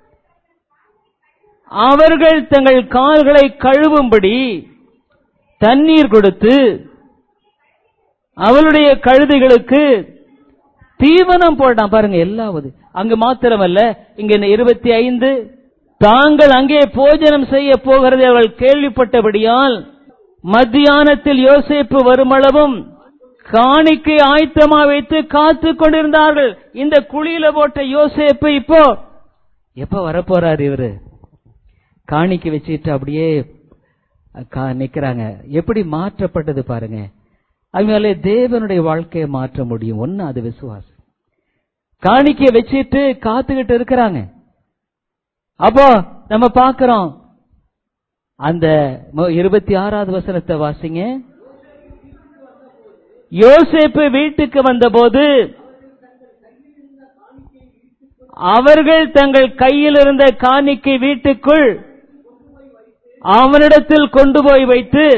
அவர்கள் தங்கள் கால்களை கழுவும்படி தண்ணீர் கொடுத்து அவளுடைய கழுதைகளுக்கு தீவனம் போட்டான் பாருங்க எல்லாவது அங்கு மாத்திரமல்ல இங்க இருபத்தி ஐந்து தாங்கள் அங்கே போஜனம் செய்ய போகிறதை அவர்கள் கேள்விப்பட்டபடியால் மத்தியானத்தில் யோசேப்பு வருமளவும் காணிக்கை ஆயத்தமா வைத்து காத்து கொண்டிருந்தார்கள் இந்த குழியில போட்ட யோசேப்பு இப்போ எப்ப வரப்போறாரு இவரு காணிக்கை வச்சுட்டு அப்படியே கா- நிக்கிறாங்க எப்படி மாற்றப்பட்டது பாருங்க அதனால தேவனுடைய வாழ்க்கையை மாற்ற முடியும் ஒண்ணு அது விசுவாசம் காணிக்கை வச்சிட்டு காத்துக்கிட்டு இருக்கிறாங்க அப்போ நம்ம பார்க்கிறோம் அந்த மு- இருபத்தி ஆறாவது வசனத்தை வாசிங்க யோசேப்பு வீட்டுக்கு வந்தபோது அவர்கள் தங்கள் கையில் இருந்த காணிக்கை வீட்டுக்குள் அவனிடத்தில் கொண்டு போய் வைத்து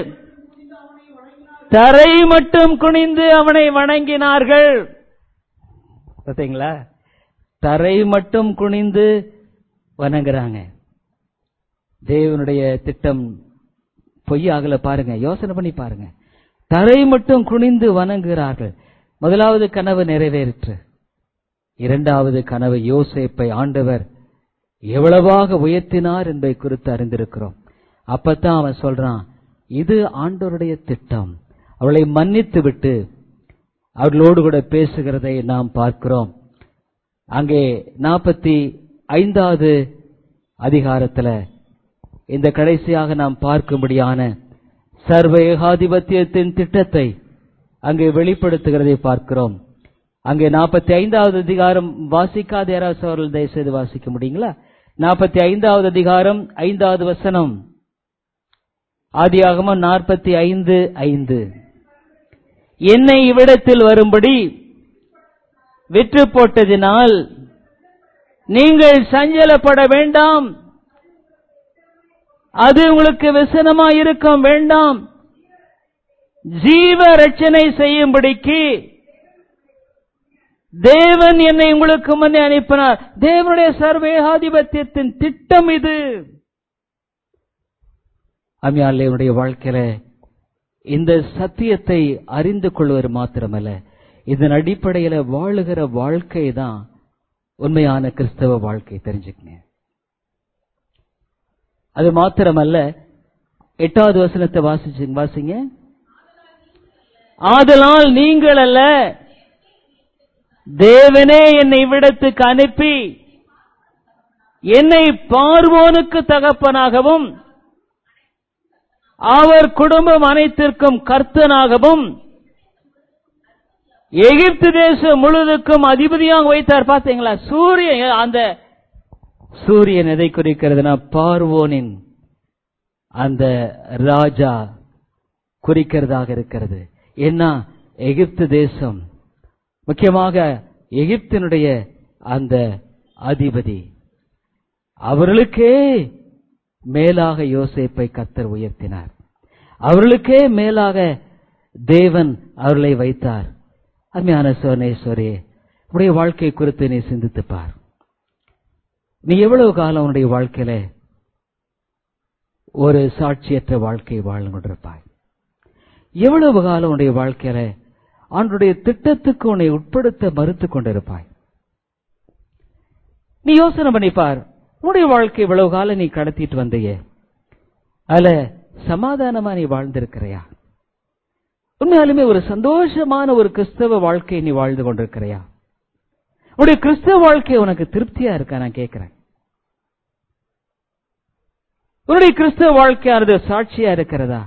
தரை மட்டும் குனிந்து அவனை வணங்கினார்கள் பார்த்தீங்களா தரை மட்டும் குனிந்து வணங்குறாங்க தேவனுடைய திட்டம் பொய்யாகல பாருங்க யோசனை பண்ணி பாருங்க தரை மட்டும் குனிந்து வணங்குகிறார்கள் முதலாவது கனவு நிறைவேறிற்று இரண்டாவது கனவு யோசேப்பை ஆண்டவர் எவ்வளவாக உயர்த்தினார் என்பதை குறித்து அறிந்திருக்கிறோம் அப்பத்தான் அவன் சொல்றான் இது ஆண்டவருடைய திட்டம் அவளை மன்னித்து விட்டு அவர்களோடு கூட பேசுகிறதை நாம் பார்க்கிறோம் அங்கே நாற்பத்தி ஐந்தாவது அதிகாரத்துல இந்த கடைசியாக நாம் பார்க்கும்படியான சர்வ ஏகாதிபத்தியத்தின் திட்டத்தை அங்கே வெளிப்படுத்துகிறதை பார்க்கிறோம் அங்கே நாற்பத்தி ஐந்தாவது அதிகாரம் வாசிக்காத யாராவது அவர்கள் தயவு செய்து வாசிக்க முடியுங்களா நாற்பத்தி ஐந்தாவது அதிகாரம் ஐந்தாவது வசனம் ஆதியாகமம் நாற்பத்தி ஐந்து ஐந்து என்னை இவ்விடத்தில் வரும்படி விற்று போட்டதினால் நீங்கள் சஞ்சலப்பட வேண்டாம் அது உங்களுக்கு விசனமா இருக்கும் வேண்டாம் ஜீவ ரட்சனை செய்யும்படிக்கு தேவன் என்னை உங்களுக்கு முன்னே அனுப்பினார் தேவனுடைய சர்வேகாதிபத்தியத்தின் திட்டம் இது அம்மையாளுடைய வாழ்க்கையில இந்த சத்தியத்தை அறிந்து கொள்வது மாத்திரமல்ல இதன் அடிப்படையில வாழுகிற வாழ்க்கை தான் உண்மையான கிறிஸ்தவ வாழ்க்கை தெரிஞ்சுக்கங்க அது மாத்திரமல்ல எட்டாவது வசனத்தை வாசிச்சு வாசிங்க ஆதலால் நீங்கள் அல்ல தேவனே என்னை இவ்விடத்துக்கு அனுப்பி என்னை பார்வோனுக்கு தகப்பனாகவும் அவர் குடும்பம் அனைத்திற்கும் கர்த்தனாகவும் எகிப்து தேசம் முழுவதுக்கும் அதிபதியாக வைத்தார் பார்த்தீங்களா சூரியன் அந்த சூரியன் எதை குறிக்கிறதுனா பார்வோனின் அந்த ராஜா குறிக்கிறதாக இருக்கிறது என்ன எகிப்து தேசம் முக்கியமாக எகிப்தினுடைய அந்த அதிபதி அவர்களுக்கே மேலாக யோசேப்பை கத்தர் உயர்த்தினார் அவர்களுக்கே மேலாக தேவன் அவர்களை வைத்தார் அருமையான சோனேஸ்வரே உடைய வாழ்க்கை குறித்து நீ சிந்தித்து பார் நீ எவ்வளவு காலம் உன்னுடைய வாழ்க்கையில ஒரு சாட்சியற்ற வாழ்க்கை வாழ்ந்து கொண்டிருப்பாய் எவ்வளவு காலம் உன்னுடைய வாழ்க்கையில ஆண்டுடைய திட்டத்துக்கு உன்னை உட்படுத்த மறுத்து கொண்டிருப்பாய் நீ யோசனை பண்ணிப்பார் உன்னுடைய வாழ்க்கை இவ்வளவு காலம் நீ கடத்திட்டு வந்தையே அதுல சமாதானமா நீ வாழ்ந்திருக்கிறையா உண்மையாலுமே ஒரு சந்தோஷமான ஒரு கிறிஸ்தவ வாழ்க்கையை நீ வாழ்ந்து கொண்டிருக்கிறையா உன்னுடைய கிறிஸ்தவ வாழ்க்கை உனக்கு திருப்தியா இருக்கா நான் கேட்கிறேன் உன்னுடைய கிறிஸ்தவ வாழ்க்கையானது சாட்சியா இருக்கிறதா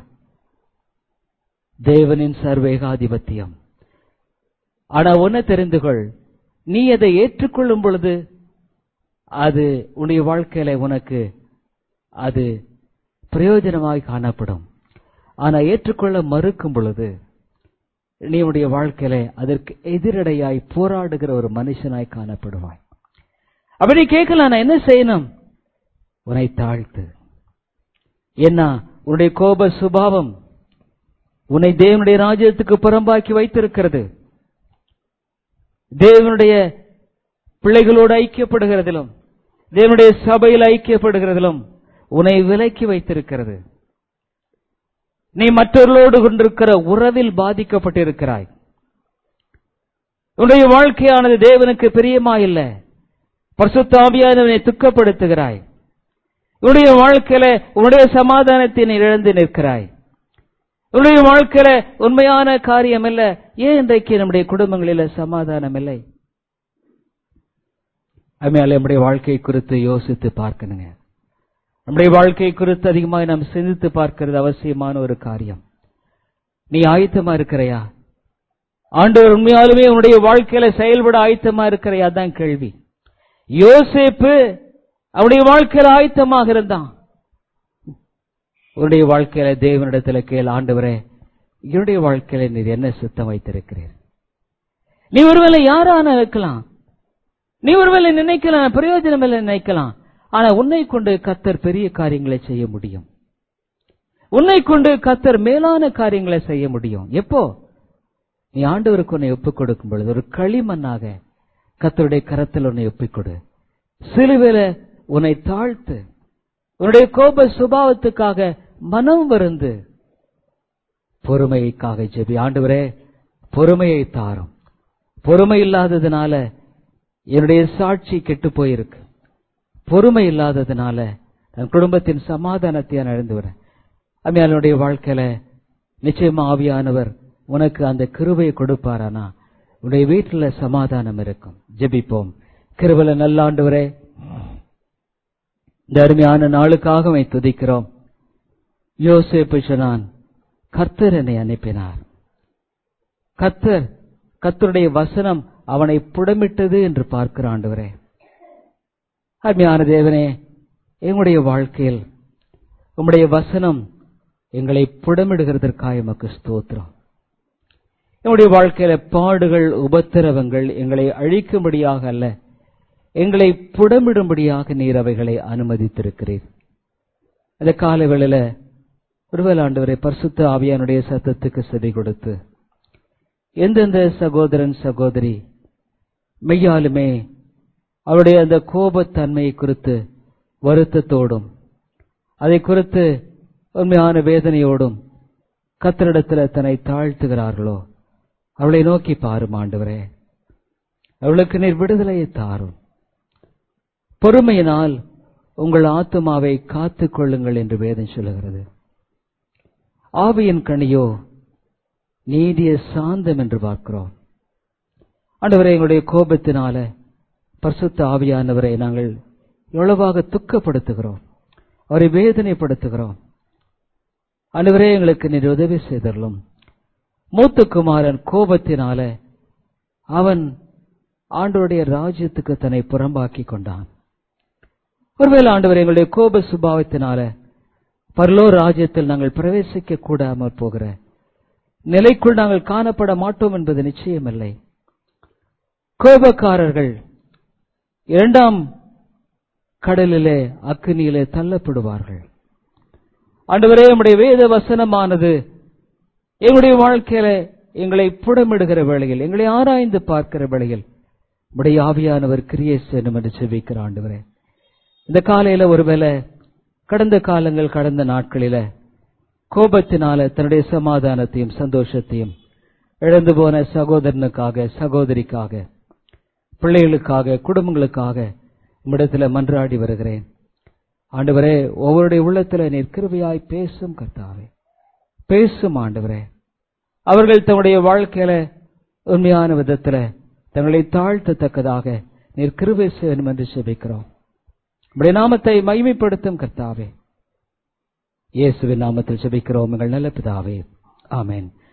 தேவனின் சர்வேகாதிபத்தியம் ஆனா ஒன்ன தெரிந்து கொள் நீ அதை ஏற்றுக்கொள்ளும் பொழுது அது உன்னுடைய வாழ்க்கையில உனக்கு அது பிரயோஜனமாய் காணப்படும் ஆனா ஏற்றுக்கொள்ள மறுக்கும் பொழுது நீ உன்னுடைய வாழ்க்கையில அதற்கு எதிரடையாய் போராடுகிற ஒரு மனுஷனாய் காணப்படுவாய் அப்படி கேட்கலாம் நான் என்ன செய்யணும் உன்னை தாழ்த்து என்ன உன்னுடைய கோப சுபாவம் உன்னை தேவனுடைய ராஜ்யத்துக்கு புறம்பாக்கி வைத்திருக்கிறது தேவனுடைய பிள்ளைகளோடு ஐக்கியப்படுகிறதிலும் தேவனுடைய சபையில் ஐக்கியப்படுகிறதிலும் உன்னை விலக்கி வைத்திருக்கிறது நீ மற்றவர்களோடு கொண்டிருக்கிற உறவில் பாதிக்கப்பட்டிருக்கிறாய் உன்னுடைய வாழ்க்கையானது தேவனுக்கு பிரியமா இல்ல பரிசுத்தாவியானவனை துக்கப்படுத்துகிறாய் உன்னுடைய வாழ்க்கையில உன்னுடைய சமாதானத்தை நீ இழந்து நிற்கிறாய் உன்னுடைய வாழ்க்கையில உண்மையான காரியம் இல்ல ஏன் இன்றைக்கு நம்முடைய குடும்பங்களில சமாதானம் இல்லை அதுமால நம்முடைய வாழ்க்கை குறித்து யோசித்து பார்க்கணுங்க நம்முடைய வாழ்க்கை குறித்து அதிகமாக நாம் சிந்தித்து பார்க்கிறது அவசியமான ஒரு காரியம் நீ ஆயத்தமா இருக்கிறையா ஆண்டவர் உண்மையாலுமே உன்னுடைய வாழ்க்கையில செயல்பட ஆயத்தமா இருக்கிறையா தான் கேள்வி யோசேப்பு அவனுடைய வாழ்க்கையில ஆயத்தமாக இருந்தான் உன்னுடைய வாழ்க்கையில தேவனிடத்துல கேள் ஆண்டவரே என்னுடைய வாழ்க்கையில நீர் என்ன சித்தம் வைத்திருக்கிறீர் நீ ஒருவேளை யாரான இருக்கலாம் நீ ஒருவேளை நினைக்கலாம் பிரயோஜனம் இல்லை நினைக்கலாம் ஆனா உன்னை கொண்டு கத்தர் பெரிய காரியங்களை செய்ய முடியும் உன்னை கொண்டு கத்தர் மேலான காரியங்களை செய்ய முடியும் எப்போ நீ ஆண்டவருக்கு உன்னை ஒப்புக் கொடுக்கும் பொழுது ஒரு களிமண்ணாக கத்தருடைய கரத்தில் உன்னை ஒப்பிக் கொடு சிலுவையில உன்னை தாழ்த்து உன்னுடைய கோப சுபாவத்துக்காக மனம் வருந்து பொறுமைக்காக ஜெபி ஆண்டவரே பொறுமையை தாரும் பொறுமை இல்லாததுனால என்னுடைய சாட்சி கெட்டு போயிருக்கு பொறுமை இல்லாததுனால தன் குடும்பத்தின் சமாதானத்தை நான் இழந்து வரேன் அம்மையாளுடைய வாழ்க்கையில நிச்சயமா ஆவியானவர் உனக்கு அந்த கிருபையை கொடுப்பாரானா உன்னுடைய வீட்டுல சமாதானம் இருக்கும் ஜெபிப்போம் கிருபல நல்லாண்டவரே இந்த அருமையான நாளுக்காக வை துதிக்கிறோம் யோசேப்பு சொன்னான் கர்த்தர் என்னை அனுப்பினார் கர்த்தர் கர்த்தருடைய வசனம் அவனை புடமிட்டது என்று பார்க்கிற ஆண்டவரே அருமையான தேவனே எங்களுடைய வாழ்க்கையில் உம்முடைய வசனம் எங்களை புடமிடுகிறதற்காக எமக்கு ஸ்தோத்திரம் என்னுடைய வாழ்க்கையில பாடுகள் உபத்திரவங்கள் எங்களை அழிக்கும்படியாக அல்ல எங்களை புடமிடும்படியாக நீர் அவைகளை அனுமதித்திருக்கிறீர் அந்த கால வேளையில ஒருவேளை ஆண்டவரை பரிசுத்த ஆவியானுடைய சத்தத்துக்கு செவி கொடுத்து எந்தெந்த சகோதரன் சகோதரி மெய்யாலுமே அவருடைய அந்த கோபத்தன்மையை குறித்து வருத்தத்தோடும் அதை குறித்து உண்மையான வேதனையோடும் கத்தரிடத்துல தன்னை தாழ்த்துகிறார்களோ அவளை நோக்கி பாரும் ஆண்டவரே அவளுக்கு நீர் விடுதலையை தாரும் பொறுமையினால் உங்கள் ஆத்துமாவை காத்துக் கொள்ளுங்கள் என்று வேதம் சொல்லுகிறது ஆவியின் கனியோ நீடிய சாந்தம் என்று பார்க்கிறோம் ஆண்டவரே எங்களுடைய கோபத்தினால பரிசுத்த ஆவியானவரை நாங்கள் எவ்வளவாக துக்கப்படுத்துகிறோம் அவரை வேதனைப்படுத்துகிறோம் ஆண்டவரே எங்களுக்கு நீர் உதவி செய்தரலும் மூத்த குமாரன் கோபத்தினால அவன் ஆண்டவருடைய ராஜ்யத்துக்கு தன்னை புறம்பாக்கி கொண்டான் ஒருவேளை ஆண்டவர் எங்களுடைய கோப சுபாவத்தினால பரலோ ராஜ்யத்தில் நாங்கள் பிரவேசிக்க கூடாமல் போகிற நிலைக்குள் நாங்கள் காணப்பட மாட்டோம் என்பது நிச்சயமில்லை கோபக்காரர்கள் இரண்டாம் கடலிலே அக்னியிலே தள்ளப்படுவார்கள் ஆண்டவரே நம்முடைய வேத வசனமானது எங்களுடைய வாழ்க்கையில எங்களை புடமிடுகிற வேளையில் எங்களை ஆராய்ந்து பார்க்கிற வேளையில் உடைய ஆவியானவர் கிரியை செய்யணும் என்று செவிக்கிற ஆண்டவரே இந்த காலையில ஒருவேளை கடந்த காலங்கள் கடந்த நாட்களில கோபத்தினால தன்னுடைய சமாதானத்தையும் சந்தோஷத்தையும் இழந்து போன சகோதரனுக்காக சகோதரிக்காக பிள்ளைகளுக்காக குடும்பங்களுக்காக உம்மிடத்துல மன்றாடி வருகிறேன் ஆண்டவரே ஒவ்வொருடைய உள்ளத்துல நீர் கிருபையாய் பேசும் கர்த்தாவே பேசும் ஆண்டவரே அவர்கள் தங்களுடைய வாழ்க்கையில உண்மையான விதத்துல தங்களை தாழ்த்தத்தக்கதாக நீர் கிருபை செய்யணும் என்று செபிக்கிறோம் உடைய நாமத்தை மகிமைப்படுத்தும் கர்த்தாவே இயேசுவின் நாமத்தில் செபிக்கிறோம் எங்கள் நல்ல பிதாவே ஆமென்